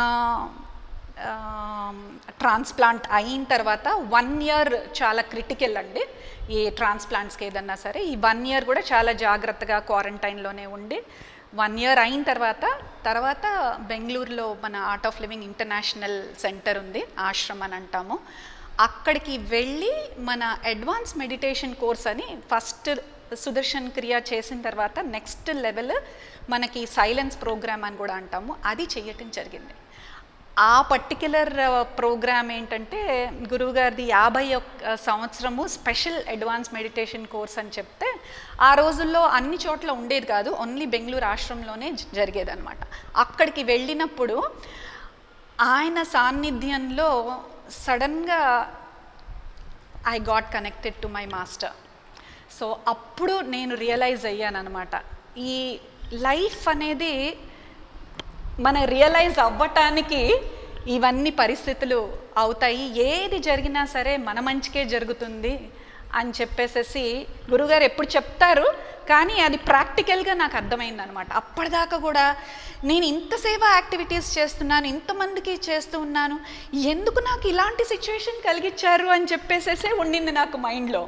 ట్రాన్స్ప్లాంట్ అయిన తర్వాత వన్ ఇయర్ చాలా క్రిటికల్ అండి ఈ ట్రాన్స్ప్లాంట్స్కి ఏదన్నా సరే ఈ వన్ ఇయర్ కూడా చాలా జాగ్రత్తగా క్వారంటైన్లోనే ఉండి వన్ ఇయర్ అయిన తర్వాత తర్వాత బెంగళూరులో మన art of living international centre ఉంది ఆశ్రమ్ అని అంటాము అక్కడికి వెళ్ళి మన అడ్వాన్స్ మెడిటేషన్ కోర్స్ అని ఫస్ట్ సుదర్శన్ క్రియ చేసిన తర్వాత నెక్స్ట్ లెవెల్ మనకి సైలెన్స్ ప్రోగ్రామ్ అని కూడా అంటాము అది చేయటం జరిగింది ఆ పర్టిక్యులర్ ప్రోగ్రామ్ ఏంటంటే గురువుగారిది యాభై ఒక్క సంవత్సరము స్పెషల్ అడ్వాన్స్ మెడిటేషన్ కోర్స్ అని చెప్తే ఆ రోజుల్లో అన్ని చోట్ల ఉండేది కాదు ఓన్లీ బెంగళూరు ఆశ్రమంలోనే జ- జరిగేదన్నమాట అక్కడికి వెళ్ళినప్పుడు ఆయన సాన్నిధ్యంలో సడన్గా I got connected to my master so అప్పుడు నేను రియలైజ్ అయ్యాను అనమాట ఈ లైఫ్ అనేది మన రియలైజ్ అవ్వటానికి ఇవన్నీ పరిస్థితులు అవుతాయి ఏది జరిగినా సరే మన మంచికే జరుగుతుంది అని చెప్పేసేసి గురుగారు ఎప్పుడు చెప్తారు కానీ అది ప్రాక్టికల్గా నాకు అర్థమైంది అనమాట అప్పటిదాకా కూడా నేను ఇంతసేపు యాక్టివిటీస్ చేస్తున్నాను ఇంతమందికి చేస్తూ ఉన్నాను ఎందుకు నాకు ఇలాంటి సిచ్యువేషన్ కలిగించారు అని చెప్పేసేసే ఉండింది నాకు మైండ్లో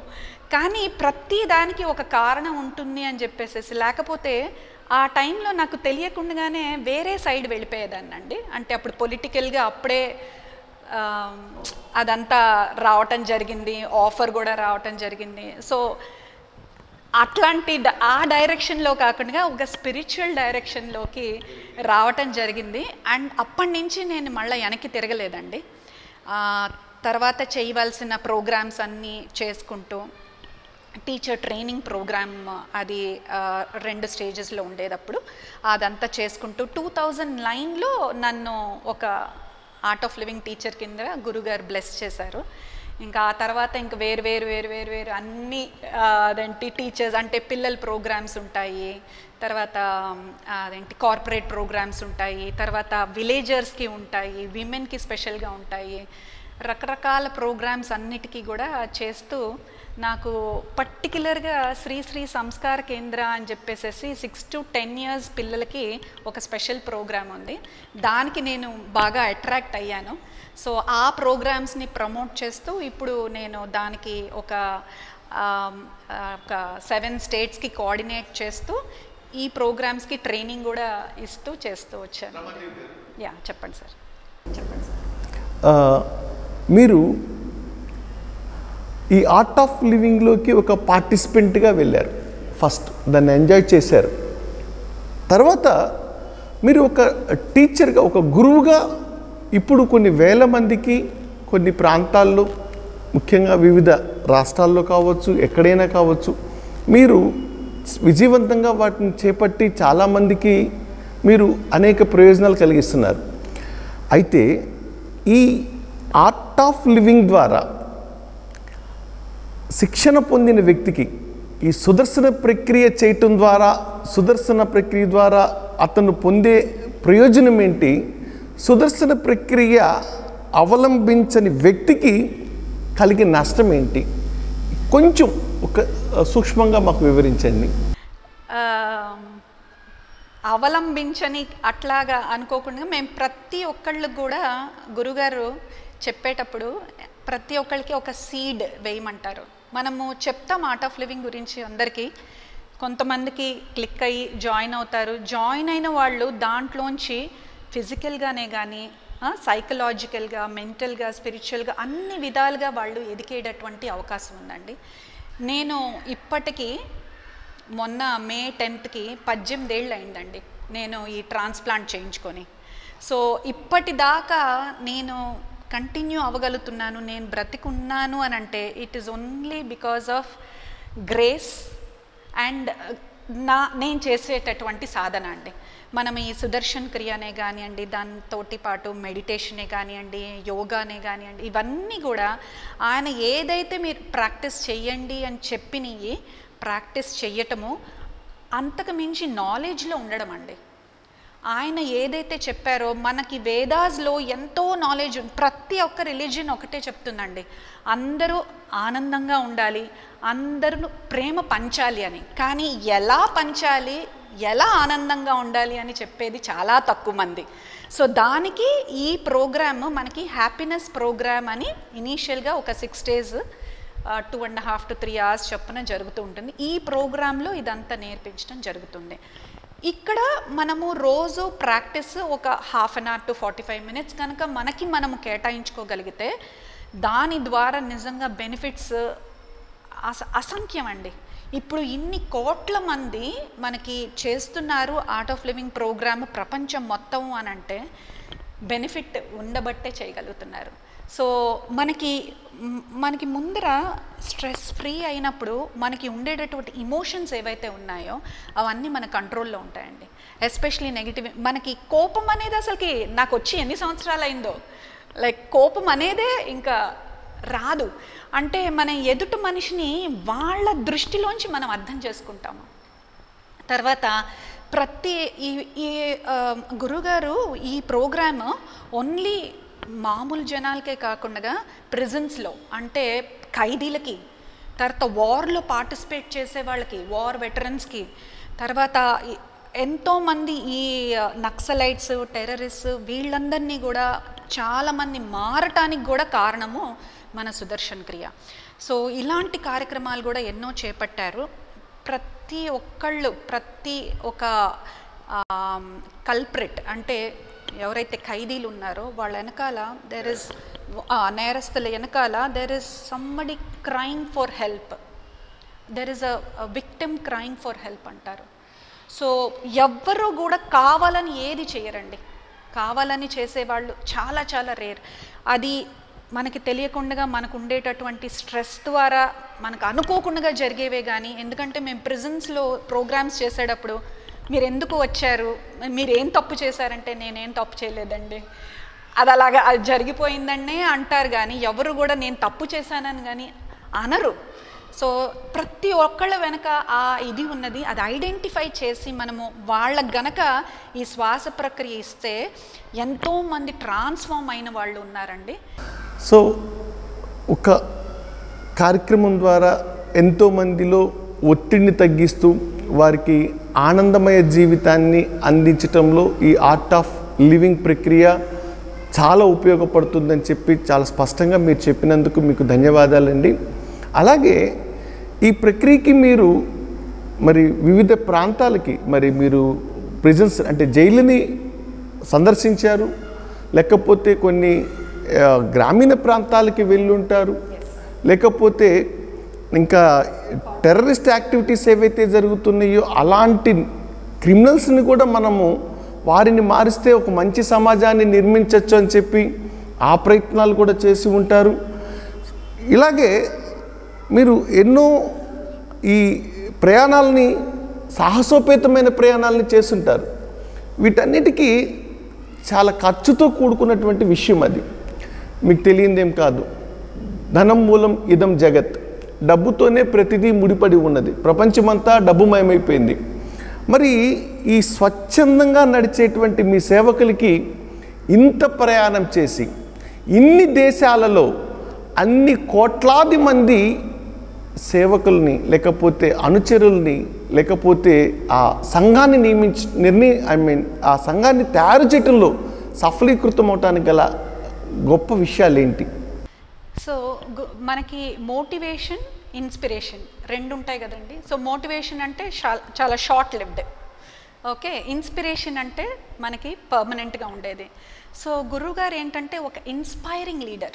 కానీ ప్రతి దానికి ఒక కారణం ఉంటుంది అని చెప్పేసేసి లేకపోతే ఆ టైంలో నాకు తెలియకుండానే వేరే సైడ్ వెళ్ళిపోయేదాన్నండి అంటే అప్పుడు పొలిటికల్గా అప్పుడే ఆ, అదంతా రావటం జరిగింది ఆఫర్ కూడా రావటం జరిగింది సో అట్లాంటి డ- ఆ డైరెక్షన్లో కాకుండా ఒక స్పిరిచువల్ డైరెక్షన్లోకి రావటం జరిగింది అండ్ అప్పటి నుంచి నేను మళ్ళీ వెనక్కి తిరగలేదండి ఆ, తర్వాత చేయవలసిన ప్రోగ్రామ్స్ అన్నీ చేసుకుంటూ టీచర్ ట్రైనింగ్ ప్రోగ్రామ్ అది ఆ, రెండు స్టేజెస్లో ఉండేటప్పుడు అదంతా చేసుకుంటూ టూ థౌజండ్ నైన్లో నన్ను ఒక ఆర్ట్ ఆఫ్ లివింగ్ టీచర్ కింద గురుగారు బ్లెస్ చేశారు ఇంకా ఆ తర్వాత ఇంక వేరు వేరు వేరు వేరు వేరు అన్ని ఆ, అదేంటి టీచర్స్ అంటే పిల్లల ప్రోగ్రామ్స్ ఉంటాయి తర్వాత ఆ, అదేంటి కార్పొరేట్ ప్రోగ్రామ్స్ ఉంటాయి తర్వాత విలేజర్స్కి ఉంటాయి విమెన్కి స్పెషల్గా ఉంటాయి రకరకాల ప్రోగ్రామ్స్ అన్నిటికీ కూడా చేస్తూ నాకు పర్టికులర్గా శ్రీ శ్రీ సంస్కార కేంద్ర అని చెప్పేసేసి సిక్స్ టు టెన్ ఇయర్స్ పిల్లలకి ఒక స్పెషల్ ప్రోగ్రామ్ ఉంది దానికి నేను బాగా అట్రాక్ట్ అయ్యాను సో ఆ ప్రోగ్రామ్స్ని ప్రమోట్ చేస్తూ ఇప్పుడు నేను దానికి ఒక ఆమ్, ఆ, ఒక సెవెన్ స్టేట్స్కి కోఆర్డినేట్ చేస్తూ ఈ ప్రోగ్రామ్స్కి ట్రైనింగ్ కూడా ఇస్తూ చేస్తూ వచ్చాను యా చెప్పండి సార్ చెప్పండి సార్ ఆ, మీరు ఈ ఆర్ట్ ఆఫ్ లివింగ్లోకి ఒక పార్టిసిపెంట్గా వెళ్ళారు ఫస్ట్ దాన్ని ఎంజాయ్ చేశారు తర్వాత మీరు ఒక టీచర్గా ఒక గురువుగా ఇప్పుడు కొన్ని వేల మందికి కొన్ని ప్రాంతాల్లో ముఖ్యంగా వివిధ రాష్ట్రాల్లో కావచ్చు ఎక్కడైనా కావచ్చు మీరు విజయవంతంగా వాటిని చేపట్టి చాలామందికి మీరు అనేక ప్రయోజనాలు కలిగిస్తున్నారు అయితే ఈ ఆర్ట్ ఆఫ్ లివింగ్ ద్వారా శిక్షణ పొందిన వ్యక్తికి ఈ సుదర్శన ప్రక్రియ చేయటం ద్వారా సుదర్శన ప్రక్రియ ద్వారా అతను పొందే ప్రయోజనం ఏంటి సుదర్శన ప్రక్రియ అవలంబించని వ్యక్తికి కలిగే నష్టం ఏంటి కొంచెం ఒక ఆ, సూక్ష్మంగా మాకు వివరించండి ఆ, అవలంబించని అట్లాగా అనుకోకుండా మేము ప్రతి ఒక్కళ్ళకి కూడా గురుగారు చెప్పేటప్పుడు ప్రతి ఒక్కళ్ళకి ఒక సీడ్ వేయమంటారు మనము చెప్తాం ఆర్ట్ ఆఫ్ లివింగ్ గురించి అందరికీ కొంతమందికి క్లిక్ అయ్యి జాయిన్ అవుతారు జాయిన్ అయిన వాళ్ళు దాంట్లోంచి ఫిజికల్గానే కానీ సైకలాజికల్గా మెంటల్గా స్పిరిచువల్గా అన్ని విధాలుగా వాళ్ళు ఎదిగేటటువంటి అవకాశం ఉందండి నేను ఇప్పటికీ మొన్న మే టెన్త్కి పద్దెనిమిది ఏళ్ళు అయిందండి నేను ఈ ట్రాన్స్ప్లాంట్ చేయించుకొని సో ఇప్పటిదాకా నేను కంటిన్యూ అవ్వగలుగుతున్నాను నేను బ్రతికున్నాను అని అంటే it is only because of grace and నా నేను చేసేటటువంటి సాధన అండి మనం ఈ సుదర్శన్ క్రియనే కానివ్వండి దానితోటి పాటు మెడిటేషనే కానివ్వండి యోగానే కానివ్వండి ఇవన్నీ కూడా ఆయన ఏదైతే మీరు ప్రాక్టీస్ చెయ్యండి అని చెప్పినవి ప్రాక్టీస్ చెయ్యటము అంతకు మించి నాలెడ్జ్లో ఉండడం అండి ఆయన ఏదైతే చెప్పారో మనకి వేదాస్లో ఎంతో నాలెడ్జ్ ఉంది ప్రతి ఒక్క రిలీజియన్ ఒకటే చెప్తుందండి అందరూ ఆనందంగా ఉండాలి అందరూ ప్రేమ పంచాలి అని కానీ ఎలా పంచాలి ఎలా ఆనందంగా ఉండాలి అని చెప్పేది చాలా తక్కువ మంది సో దానికి ఈ ప్రోగ్రామ్ మనకి హ్యాపీనెస్ ప్రోగ్రామ్ అని ఇనీషియల్గా ఒక six days two and half to three hours చొప్పున జరుగుతూ ఉంటుంది ఈ ప్రోగ్రాంలో ఇదంతా నేర్పించడం జరుగుతుంది ఇక్కడ మనము రోజు ప్రాక్టీస్ ఒక half an hour to forty five minutes కనుక మనకి మనము కేటాయించుకోగలిగితే దాని ద్వారా నిజంగా బెనిఫిట్స్ అస అసంఖ్యం అండి ఇప్పుడు ఇన్ని కోట్ల మంది మనకి చేస్తున్నారు ఆర్ట్ ఆఫ్ లివింగ్ ప్రోగ్రామ్ ప్రపంచం మొత్తం అని అంటే బెనిఫిట్ ఉండబట్టే చేయగలుగుతున్నారు సో మనకి మ్, మనకి ముందర స్ట్రెస్ ఫ్రీ అయినప్పుడు మనకి ఉండేటటువంటి ఇమోషన్స్ ఏవైతే ఉన్నాయో అవన్నీ మన కంట్రోల్లో ఉంటాయండి ఎస్పెషలీ నెగిటివ్ మనకి కోపం అనేది అసలుకి నాకు వచ్చి ఎన్ని సంవత్సరాలు అయిందో లైక్ కోపం అనేదే ఇంకా రాదు అంటే మన ఎదుటి మనిషిని వాళ్ళ దృష్టిలోంచి మనం అర్థం చేసుకుంటాము తర్వాత ప్రతి ఈ ఈ ఆ, గురుగారు ఈ ప్రోగ్రామ్ ఓన్లీ మామూలు జనాలకే కాకుండా ప్రిజన్స్లో అంటే ఖైదీలకి తర్వాత వార్లో పార్టిసిపేట్ చేసే వాళ్ళకి వార్ వెటరన్స్కి తర్వాత ఈ- ఎంతోమంది ఈ నక్సలైట్స్ టెర్రరిస్ట్ వీళ్ళందరినీ కూడా చాలామంది మారటానికి కూడా కారణము మన సుదర్శన్ క్రియ సో ఇలాంటి కార్యక్రమాలు కూడా ఎన్నో చేపట్టారు ప్రతి ఒక్కళ్ళు ప్రతి ఒక కల్ప్రిట్ అంటే ఎవరైతే ఖైదీలు ఉన్నారో వాళ్ళ వెనకాల దెర్ ఇస్ నేరస్తుల వెనకాల there is somebody crime for help there is a victim crime for help అంటారు సో ఎవ్వరూ కూడా కావాలని ఏది చేయరండి కావాలని చేసేవాళ్ళు చాలా చాలా రేర్ అది మనకి తెలియకుండా మనకు ఉండేటటువంటి స్ట్రెస్ ద్వారా మనకు అనుకోకుండా జరిగేవే కానీ ఎందుకంటే మేము ప్రిజన్స్లో ప్రోగ్రామ్స్ చేసేటప్పుడు మీరు ఎందుకు వచ్చారు మీరు ఏం తప్పు చేశారంటే నేనేం తప్పు చేయలేదండి అది అలాగా అది జరిగిపోయిందనే అంటారు కానీ ఎవరు కూడా నేను తప్పు చేశానని కానీ అనరు సో ప్రతి ఒక్కళ్ళ వెనక ఆ ఇది ఉన్నది అది ఐడెంటిఫై చేసి మనము వాళ్ళకి గనక ఈ శ్వాస ప్రక్రియ ఇస్తే ఎంతోమంది ట్రాన్స్ఫార్మ్ అయిన వాళ్ళు ఉన్నారండి సో ఒక కార్యక్రమం ద్వారా ఎంతోమందిలో ఒత్తిడిని తగ్గిస్తూ వారికి ఆనందమయ జీవితాన్ని అందించటంలో ఈ ఆర్ట్ ఆఫ్ లివింగ్ ప్రక్రియ చాలా ఉపయోగపడుతుందని చెప్పి చాలా స్పష్టంగా మీరు చెప్పినందుకు మీకు ధన్యవాదాలండి అలాగే ఈ ప్రక్రియకి మీరు మరి వివిధ ప్రాంతాలకి మరి మీరు ప్రిజన్స్ అంటే జైలుని సందర్శించారు లేకపోతే కొన్ని ఆ, గ్రామీణ ప్రాంతాలకి వెళ్ళి ఉంటారు లేకపోతే ఇంకా టెర్రరిస్ట్ యాక్టివిటీస్ ఏవైతే జరుగుతున్నాయో అలాంటి క్రిమినల్స్ని కూడా మనము వారిని మారిస్తే ఒక మంచి సమాజాన్ని నిర్మించవచ్చు అని చెప్పి ఆ ప్రయత్నాలు కూడా చేసి ఉంటారు ఇలాగే మీరు ఎన్నో ఈ ప్రయాణాలని సాహసోపేతమైన ప్రయాణాలని చేస్తుంటారు వీటన్నిటికీ చాలా ఖర్చుతో కూడుకున్నటువంటి విషయం అది మీకు తెలియందేం కాదు ధనం మూలం ఇదం జగత్ డబ్బుతోనే ప్రతిదీ ముడిపడి ఉన్నది ప్రపంచమంతా డబ్బుమయమైపోయింది మరి ఈ స్వచ్ఛందంగా నడిచేటువంటి మీ సేవకులకి ఇంత ప్రయాణం చేసి ఇన్ని దేశాలలో అన్ని కోట్లాది మంది సేవకుల్ని లేకపోతే అనుచరుల్ని లేకపోతే ఆ సంఘాన్ని నియమించి నిర్ణయి ఐ మీన్ ఆ సంఘాన్ని తయారు చేయటంలో సఫలీకృతం అవటానికి గల గొప్ప విషయాలు ఏంటి సో గు- మనకి మోటివేషన్ ఇన్స్పిరేషన్ రెండు ఉంటాయి కదండి సో మోటివేషన్ అంటే షా- చాలా షార్ట్ లివ్డ్ ఓకే ఇన్స్పిరేషన్ అంటే మనకి పర్మనెంట్గా ఉండేది సో గురువుగారు ఏంటంటే ఒక ఇన్స్పైరింగ్ లీడర్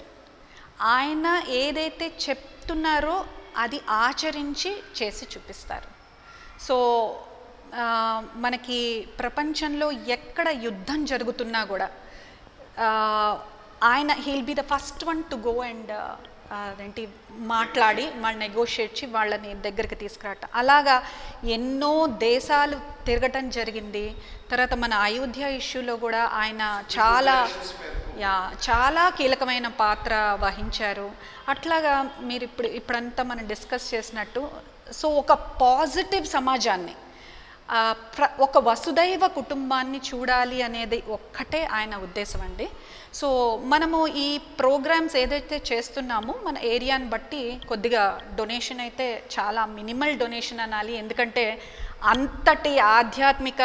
ఆయన ఏదైతే చెప్తున్నారో అది ఆచరించి చేసి చూపిస్తారు సో ఆ, మనకి ప్రపంచంలో ఎక్కడ యుద్ధం జరుగుతున్నా కూడా ఆ, ఆయన he'll be the first one to go and అదేంటి మాట్లాడి వాళ్ళు నెగోషియేట్ చేసి వాళ్ళని దగ్గరికి తీసుకురావటం అలాగా ఎన్నో దేశాలు తిరగటం జరిగింది తర్వాత మన అయోధ్య ఇష్యూలో కూడా ఆయన చాలా యా చాలా కీలకమైన పాత్ర వహించారు అట్లాగా మీరు ఇప్పుడు ఇప్పుడంతా మనం డిస్కస్ చేసినట్టు సో ఒక పాజిటివ్ సమాజాన్ని ఆ, ప్ర ఒక వసుదైవ కుటుంబాన్ని చూడాలి అనేది ఒక్కటే ఆయన ఉద్దేశం అండి సో మనము ఈ ప్రోగ్రామ్స్ ఏదైతే చేస్తున్నామో మన ఏరియాని బట్టి కొద్దిగా డొనేషన్ అయితే చాలా మినిమల్ డొనేషన్ అనాలి ఎందుకంటే అంతటి ఆధ్యాత్మిక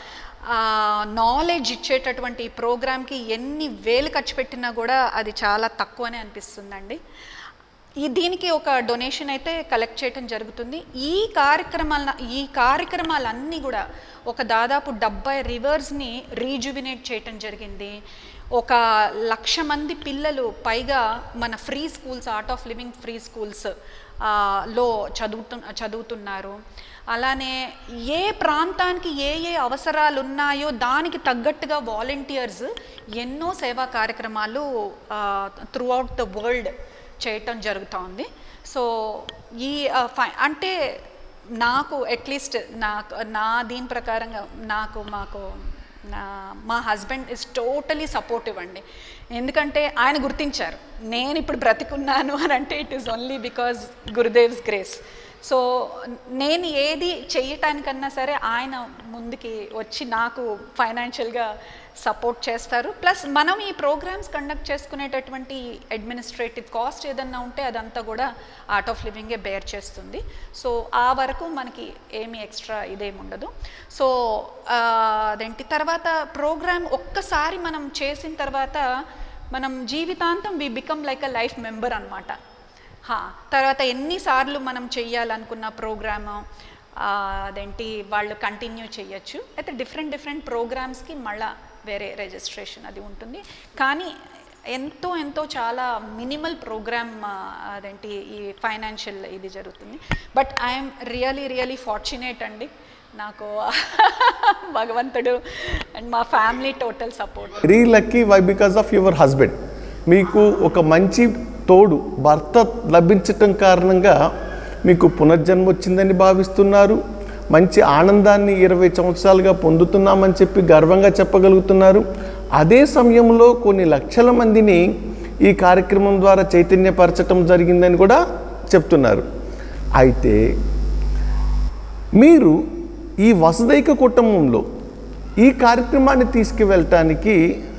నాలెడ్జ్ ఇచ్చేటటువంటి ఈ ప్రోగ్రామ్కి ఎన్ని వేలు ఖర్చు పెట్టినా కూడా అది చాలా తక్కువనే అనిపిస్తుందండి ఈ దీనికి ఒక డొనేషన్ అయితే కలెక్ట్ చేయటం జరుగుతుంది ఈ కార్యక్రమాల ఈ కార్యక్రమాలన్నీ కూడా ఒక దాదాపు డెబ్బై రివర్స్ని రీజువినేట్ చేయటం జరిగింది ఒక లక్ష మంది పిల్లలు పైగా మన free schools art of living free schools లో చదువుతు చదువుతున్నారు అలానే ఏ ప్రాంతానికి ఏ ఏ అవసరాలు ఉన్నాయో దానికి తగ్గట్టుగా వాలంటీర్స్ ఎన్నో సేవా కార్యక్రమాలు త్రూ అవుట్ ద వరల్డ్ చేయటం జరుగుతూ ఉంది సో ఈ ఆ, ఫై- అంటే నాకు అట్లీస్ట్ నాకు నా దీని ప్రకారంగా నాకు మాకు నా మా హస్బెండ్ ఇస్ టోటలీ సపోర్టివ్ అండి ఎందుకంటే ఆయన గుర్తించారు నేను ఇప్పుడు బ్రతికున్నాను అని అంటే it is only because Gurudev's grace so నేను ఏది చేయటానికన్నా సరే ఆయన ముందుకి వచ్చి నాకు ఫైనాన్షియల్గా సపోర్ట్ చేస్తారు ప్లస్ మనం ఈ ప్రోగ్రామ్స్ కండక్ట్ చేసుకునేటటువంటి అడ్మినిస్ట్రేటివ్ కాస్ట్ ఏదన్నా ఉంటే అదంతా కూడా ఆర్ట్ ఆఫ్ లివింగే బేర్ చేస్తుంది సో ఆ వరకు మనకి ఏమీ ఎక్స్ట్రా ఇదేమి ఉండదు సో ఆ, అదేంటి తర్వాత ప్రోగ్రామ్ ఒక్కసారి మనం చేసిన తర్వాత మనం జీవితాంతం we become like a life member అనమాట తర్వాత ఎన్నిసార్లు మనం చెయ్యాలనుకున్న ప్రోగ్రాము అదేంటి వాళ్ళు కంటిన్యూ చేయొచ్చు అయితే డిఫరెంట్ డిఫరెంట్ ప్రోగ్రామ్స్కి మళ్ళా వేరే రిజిస్ట్రేషన్ అది ఉంటుంది కానీ ఎంతో ఎంతో చాలా మినిమల్ ప్రోగ్రామ్ అదేంటి ఈ ఫైనాన్షియల్ ఇది జరుగుతుంది but I'm really really fortunate అండి నాకు భగవంతుడు అండ్ మా family total support very lucky why because of your husband మీకు ఒక మంచి తోడు భర్త లభించటం కారణంగా మీకు పునర్జన్మ వచ్చిందని భావిస్తున్నారు మంచి ఆనందాన్ని ఇరవై సంవత్సరాలుగా పొందుతున్నామని చెప్పి గర్వంగా చెప్పగలుగుతున్నారు అదే సమయంలో కొన్ని లక్షల మందిని ఈ కార్యక్రమం ద్వారా చైతన్యపరచటం జరిగిందని కూడా చెప్తున్నారు అయితే మీరు ఈ వసుదైక కుటుంబంలో ఈ కార్యక్రమాన్ని తీసుకువెళ్ళటానికి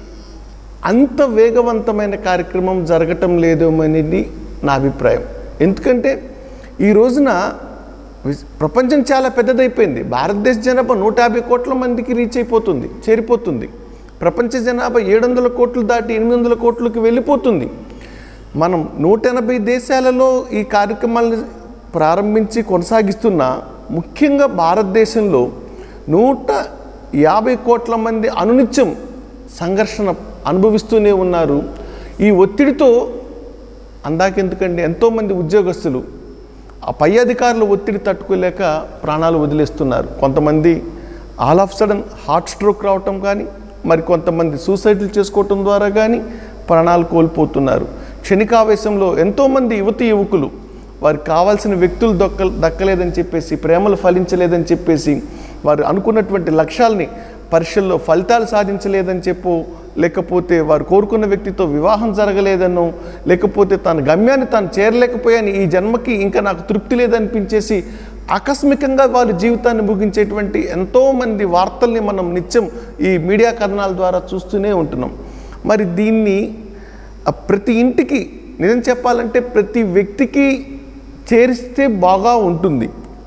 అంత వేగవంతమైన కార్యక్రమం జరగటం లేదేమోనని నా అభిప్రాయం ఎందుకంటే ఈ రోజున విస్- ప్రపంచం చాలా పెద్దదైపోయింది భారతదేశ జనాభా నూట యాభై కోట్ల మందికి రీచ్ అయిపోతుంది చేరిపోతుంది ప్రపంచ జనాభా ఏడు వందల కోట్లు దాటి ఎనిమిది వందల కోట్లకి వెళ్ళిపోతుంది మనం నూట ఎనభై దేశాలలో ఈ కార్యక్రమాలను ప్రారంభించి కొనసాగిస్తున్న ముఖ్యంగా భారతదేశంలో నూట యాభై కోట్ల మంది అనునిత్యం సంఘర్షణ అనుభవిస్తూనే ఉన్నారు ఈ ఒత్తిడితో అందాకెందుకండి ఎంతోమంది ఉద్యోగస్తులు ఆ పై అధికారుల ఒత్తిడి తట్టుకోలేక ప్రాణాలు వదిలేస్తున్నారు కొంతమంది all of sudden heart stroke రావటం కానీ మరి కొంతమంది సూసైడ్లు చేసుకోవటం ద్వారా కానీ ప్రాణాలు కోల్పోతున్నారు క్షణికావేశంలో ఎంతోమంది యువతి యువకులు వారికి కావాల్సిన వ్యక్తులు దొక్క దక్కలేదని చెప్పేసి ప్రేమలు ఫలించలేదని చెప్పేసి వారు అనుకున్నటువంటి లక్ష్యాల్ని పరీక్షల్లో ఫలితాలు సాధించలేదని చెప్పు లేకపోతే వారు కోరుకున్న వ్యక్తితో వివాహం జరగలేదనో లేకపోతే తన గమ్యాన్ని తాను చేరలేకపోయాను ఈ జన్మకి ఇంకా నాకు తృప్తి లేదనిపించేసి ఆకస్మికంగా వారి జీవితాన్ని ముగించేటువంటి ఎంతోమంది వార్తల్ని మనం నిత్యం ఈ మీడియా కథనాల ద్వారా చూస్తూనే ఉంటున్నాం మరి దీన్ని ఆ ప్రతి ఇంటికి నిజం చెప్పాలంటే ప్రతి వ్యక్తికి చేరిస్తే బాగా ఉంటుంది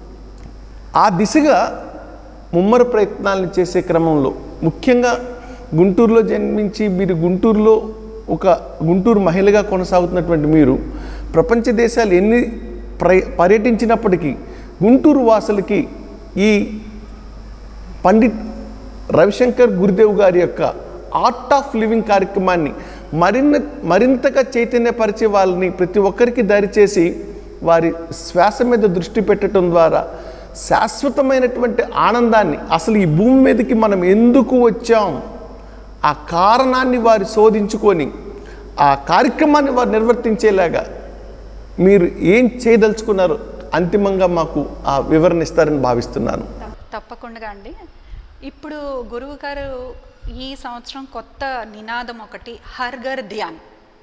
ఆ దిశగా ముమ్మర ప్రయత్నాలను చేసే క్రమంలో ముఖ్యంగా గుంటూరులో జన్మించి మీరు గుంటూరులో ఒక గుంటూరు మహిళగా కొనసాగుతున్నటువంటి మీరు ప్రపంచ దేశాలు ఎన్ని ప్ర పర్యటించినప్పటికీ గుంటూరు వాసులకి ఈ పండిట్ రవిశంకర్ గురుదేవ్ గారి యొక్క ఆర్ట్ ఆఫ్ లివింగ్ కార్యక్రమాన్ని మరిన్న మరింతగా చైతన్యపరిచే వాళ్ళని ప్రతి ఒక్కరికి దరిచేసి వారి శ్వాస మీద దృష్టి పెట్టడం ద్వారా శాశ్వతమైనటువంటి ఆనందాన్ని అసలు ఈ భూమి మీదకి మనం ఎందుకు వచ్చాం ఆ కారణాన్ని వారు శోధించుకొని ఆ కార్యక్రమాన్ని వారు నిర్వర్తించేలాగా మీరు ఏం చేయదలుచుకున్నారో అంతిమంగా మాకు ఆ వివరణ ఇస్తారని భావిస్తున్నాను తప్- తప్పకుండా అండి ఇప్పుడు గురువు గారు ఈ సంవత్సరం కొత్త నినాదం ఒకటి హర్ ఘర్ ధ్యాన్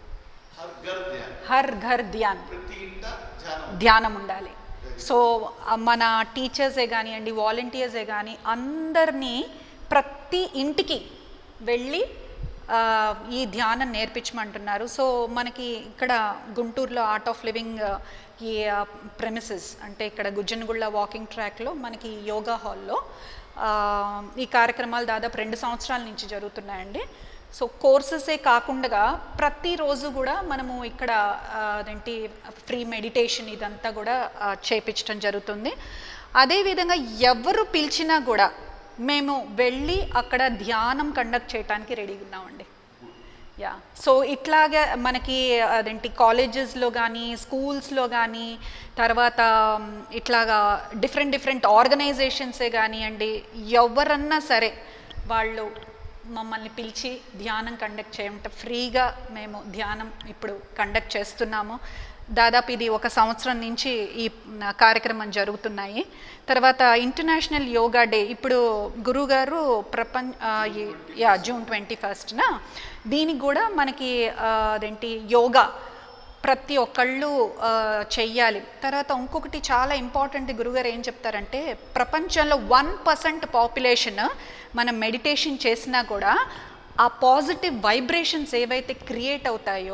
హర్ ఘర్ ధ్యాన్ ధ్యానం ఉండాలి సో ఆ మన టీచర్సే కానివ్వండి వాలంటీర్సే కానీ అందరినీ ప్రతి ఇంటికి వెళ్ళి ఆ, ఈ ధ్యానం నేర్పించమంటున్నారు సో మనకి ఇక్కడ గుంటూరులో ఆర్ట్ ఆఫ్ లివింగ్ ఈ ప్రెమిసెస్ అంటే ఇక్కడ గుజ్జనగుళ్ళ వాకింగ్ ట్రాక్లో మనకి యోగా హాల్లో ఆ, ఈ కార్యక్రమాలు దాదాపు రెండు సంవత్సరాల నుంచి జరుగుతున్నాయండి సో కోర్సెసే కాకుండా ప్రతిరోజు కూడా మనము ఇక్కడ ఆ, అదేంటి ఫ్రీ మెడిటేషన్ ఇదంతా కూడా ఆ, చేపించడం జరుగుతుంది అదేవిధంగా ఎవరు పిలిచినా కూడా మేము వెళ్ళి అక్కడ ధ్యానం కండక్ట్ చేయడానికి రెడీగా ఉన్నామండి యా సో ఇట్లాగా మనకి అదేంటి కాలేజెస్లో కానీ స్కూల్స్లో కానీ తర్వాత మ్, ఇట్లాగా డిఫరెంట్ డిఫరెంట్ ఆర్గనైజేషన్సే కానివ్వండి ఎవరన్నా సరే వాళ్ళు మమ్మల్ని పిలిచి ధ్యానం కండక్ట్ చేయమంటే ఫ్రీగా మేము ధ్యానం ఇప్పుడు కండక్ట్ చేస్తున్నాము దాదాపు ఇది ఒక సంవత్సరం నుంచి ఈ న, కార్యక్రమం జరుగుతున్నాయి తర్వాత ఇంటర్నేషనల్ యోగా డే ఇప్పుడు గురుగారు ప్రపంచ యా జూన్ ట్వంటీ ఫస్ట్న దీనికి కూడా మనకి ఆ, అదేంటి యోగా ప్రతి ఒక్కళ్ళు ఆ, చెయ్యాలి తర్వాత ఇంకొకటి చాలా ఇంపార్టెంట్ గురుగారు ఏం చెప్తారంటే ప్రపంచంలో వన్ పర్సెంట్ పాపులేషన్ మనం మెడిటేషన్ చేసినా కూడా ఆ పాజిటివ్ వైబ్రేషన్స్ ఏవైతే క్రియేట్ అవుతాయో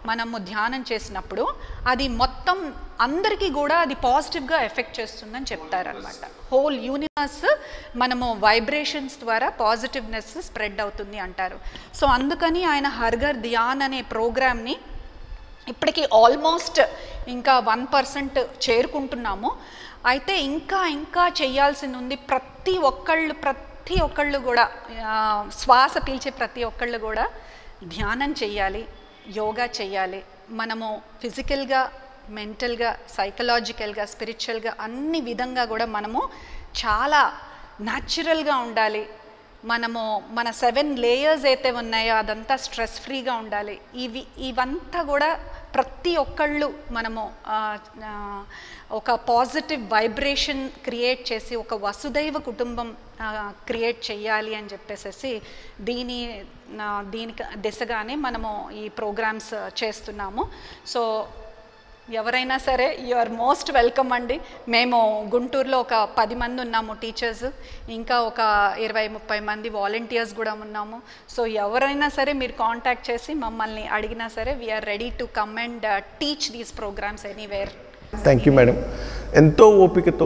మనము ధ్యానం చేసినప్పుడు అది మొత్తం అందరికీ కూడా అది పాజిటివ్గా ఎఫెక్ట్ చేస్తుందని చెప్తారనమాట హోల్ యూనివర్స్ మనము వైబ్రేషన్స్ ద్వారా పాజిటివ్నెస్ స్ప్రెడ్ అవుతుంది అంటారు సో అందుకని ఆయన హర్ఘర్ ధ్యాన్ అనే ప్రోగ్రామ్ని ఇప్పటికీ ఆల్మోస్ట్ ఇంకా వన్ పర్సెంట్ చేరుకుంటున్నాము అయితే ఇంకా ఇంకా చేయాల్సింది ఉంది ప్రతి ఒక్కళ్ళు ప్రతి ఒక్కళ్ళు కూడా ఆ, శ్వాస పీల్చే ప్రతి ఒక్కళ్ళు కూడా ధ్యానం చేయాలి యోగా చేయాలి మనము ఫిజికల్గా మెంటల్గా సైకలాజికల్గా స్పిరిచువల్గా అన్ని విధంగా కూడా మనము చాలా న్యాచురల్గా ఉండాలి మనము మన సెవెన్ లేయర్స్ అయితే ఉన్నాయో అదంతా స్ట్రెస్ ఫ్రీగా ఉండాలి ఇవి ఇవంతా కూడా ప్రతి ఒక్కళ్ళు మనము ఆ, ఆ, ఒక పాజిటివ్ వైబ్రేషన్ క్రియేట్ చేసి ఒక వసుదైవ కుటుంబం క్రియేట్ చేయాలి అని చెప్పేసి దీని ఆ, దీనికి దిశగానే మనము ఈ ప్రోగ్రామ్స్ చేస్తున్నాము సో ఎవరైనా సరే యు ఆర్ మోస్ట్ వెల్కమ్ అండి మేము గుంటూరులో ఒక పది మంది ఉన్నాము టీచర్స్ ఇంకా ఒక ఇరవై ముప్పై మంది వాలంటీర్స్ కూడా ఉన్నాము సో ఎవరైనా సరే మీరు కాంటాక్ట్ చేసి మమ్మల్ని అడిగినా సరే we are ready to come and teach these programmes anywhere thank you madam ఎంతో ఓపికతో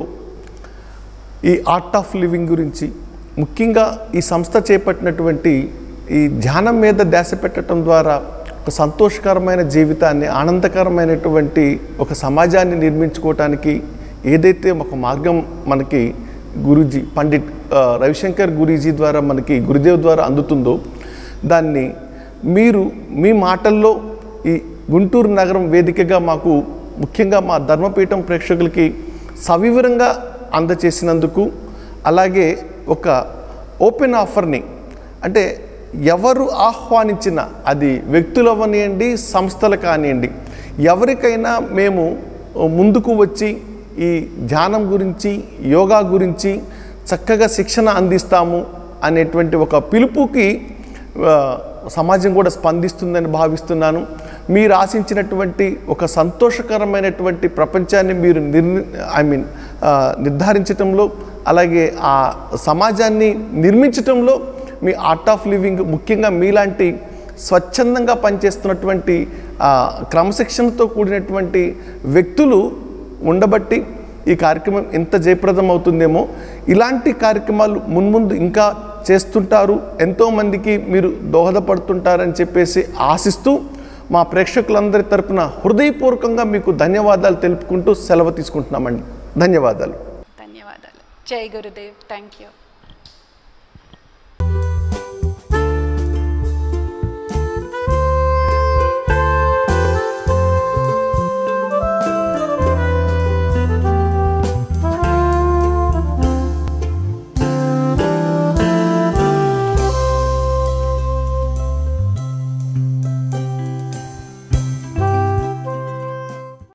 ఈ ఆర్ట్ ఆఫ్ లివింగ్ గురించి ముఖ్యంగా ఈ సంస్థ చేపట్టినటువంటి ఈ ధ్యానం మీద ధ్యాస పెట్టడం ద్వారా ఒక సంతోషకరమైన జీవితాన్ని ఆనందకరమైనటువంటి ఒక సమాజాన్ని నిర్మించుకోవటానికి ఏదైతే ఒక మార్గం మనకి గురూజీ పండిట్ ఆ, రవిశంకర్ గురూజీ ద్వారా మనకి గురుదేవ్ ద్వారా అందుతుందో దాన్ని మీరు మీ మాటల్లో ఈ గుంటూరు నగరం వేదికగా మాకు ముఖ్యంగా మా ధర్మపీఠం ప్రేక్షకులకి సవివరంగా అందచేసినందుకు అలాగే ఒక ఓపెన్ ఆఫర్ని అంటే ఎవరు ఆహ్వానించిన అది వ్యక్తులు అవ్వనియండి సంస్థలు కానివ్వండి ఎవరికైనా మేము ముందుకు వచ్చి ఈ ధ్యానం గురించి యోగా గురించి చక్కగా శిక్షణ అందిస్తాము అనేటువంటి ఒక పిలుపుకి ఆ, సమాజం కూడా స్పందిస్తుందని భావిస్తున్నాను మీరు ఆశించినటువంటి ఒక సంతోషకరమైనటువంటి ప్రపంచాన్ని మీరు నిర్ ఐ మీన్ నిర్ధారించటంలో అలాగే ఆ సమాజాన్ని నిర్మించటంలో మీ ఆర్ట్ ఆఫ్ లివింగ్ ముఖ్యంగా మీలాంటి స్వచ్ఛందంగా పనిచేస్తున్నటువంటి ఆ, క్రమశిక్షణతో కూడినటువంటి వ్యక్తులు ఉండబట్టి ఈ కార్యక్రమం ఎంత జయప్రదం అవుతుందేమో ఇలాంటి కార్యక్రమాలు మున్ముందు ఇంకా చేస్తుంటారు ఎంతోమందికి మీరు దోహదపడుతుంటారని చెప్పేసి ఆశిస్తూ మా ప్రేక్షకులందరి తరపున హృదయపూర్వకంగా మీకు ధన్యవాదాలు తెలుపుకుంటూ సెలవు తీసుకుంటున్నామండి ధన్యవాదాలు ధన్యవాదాలు జై గురుదేవ్ థ్యాంక్ యూ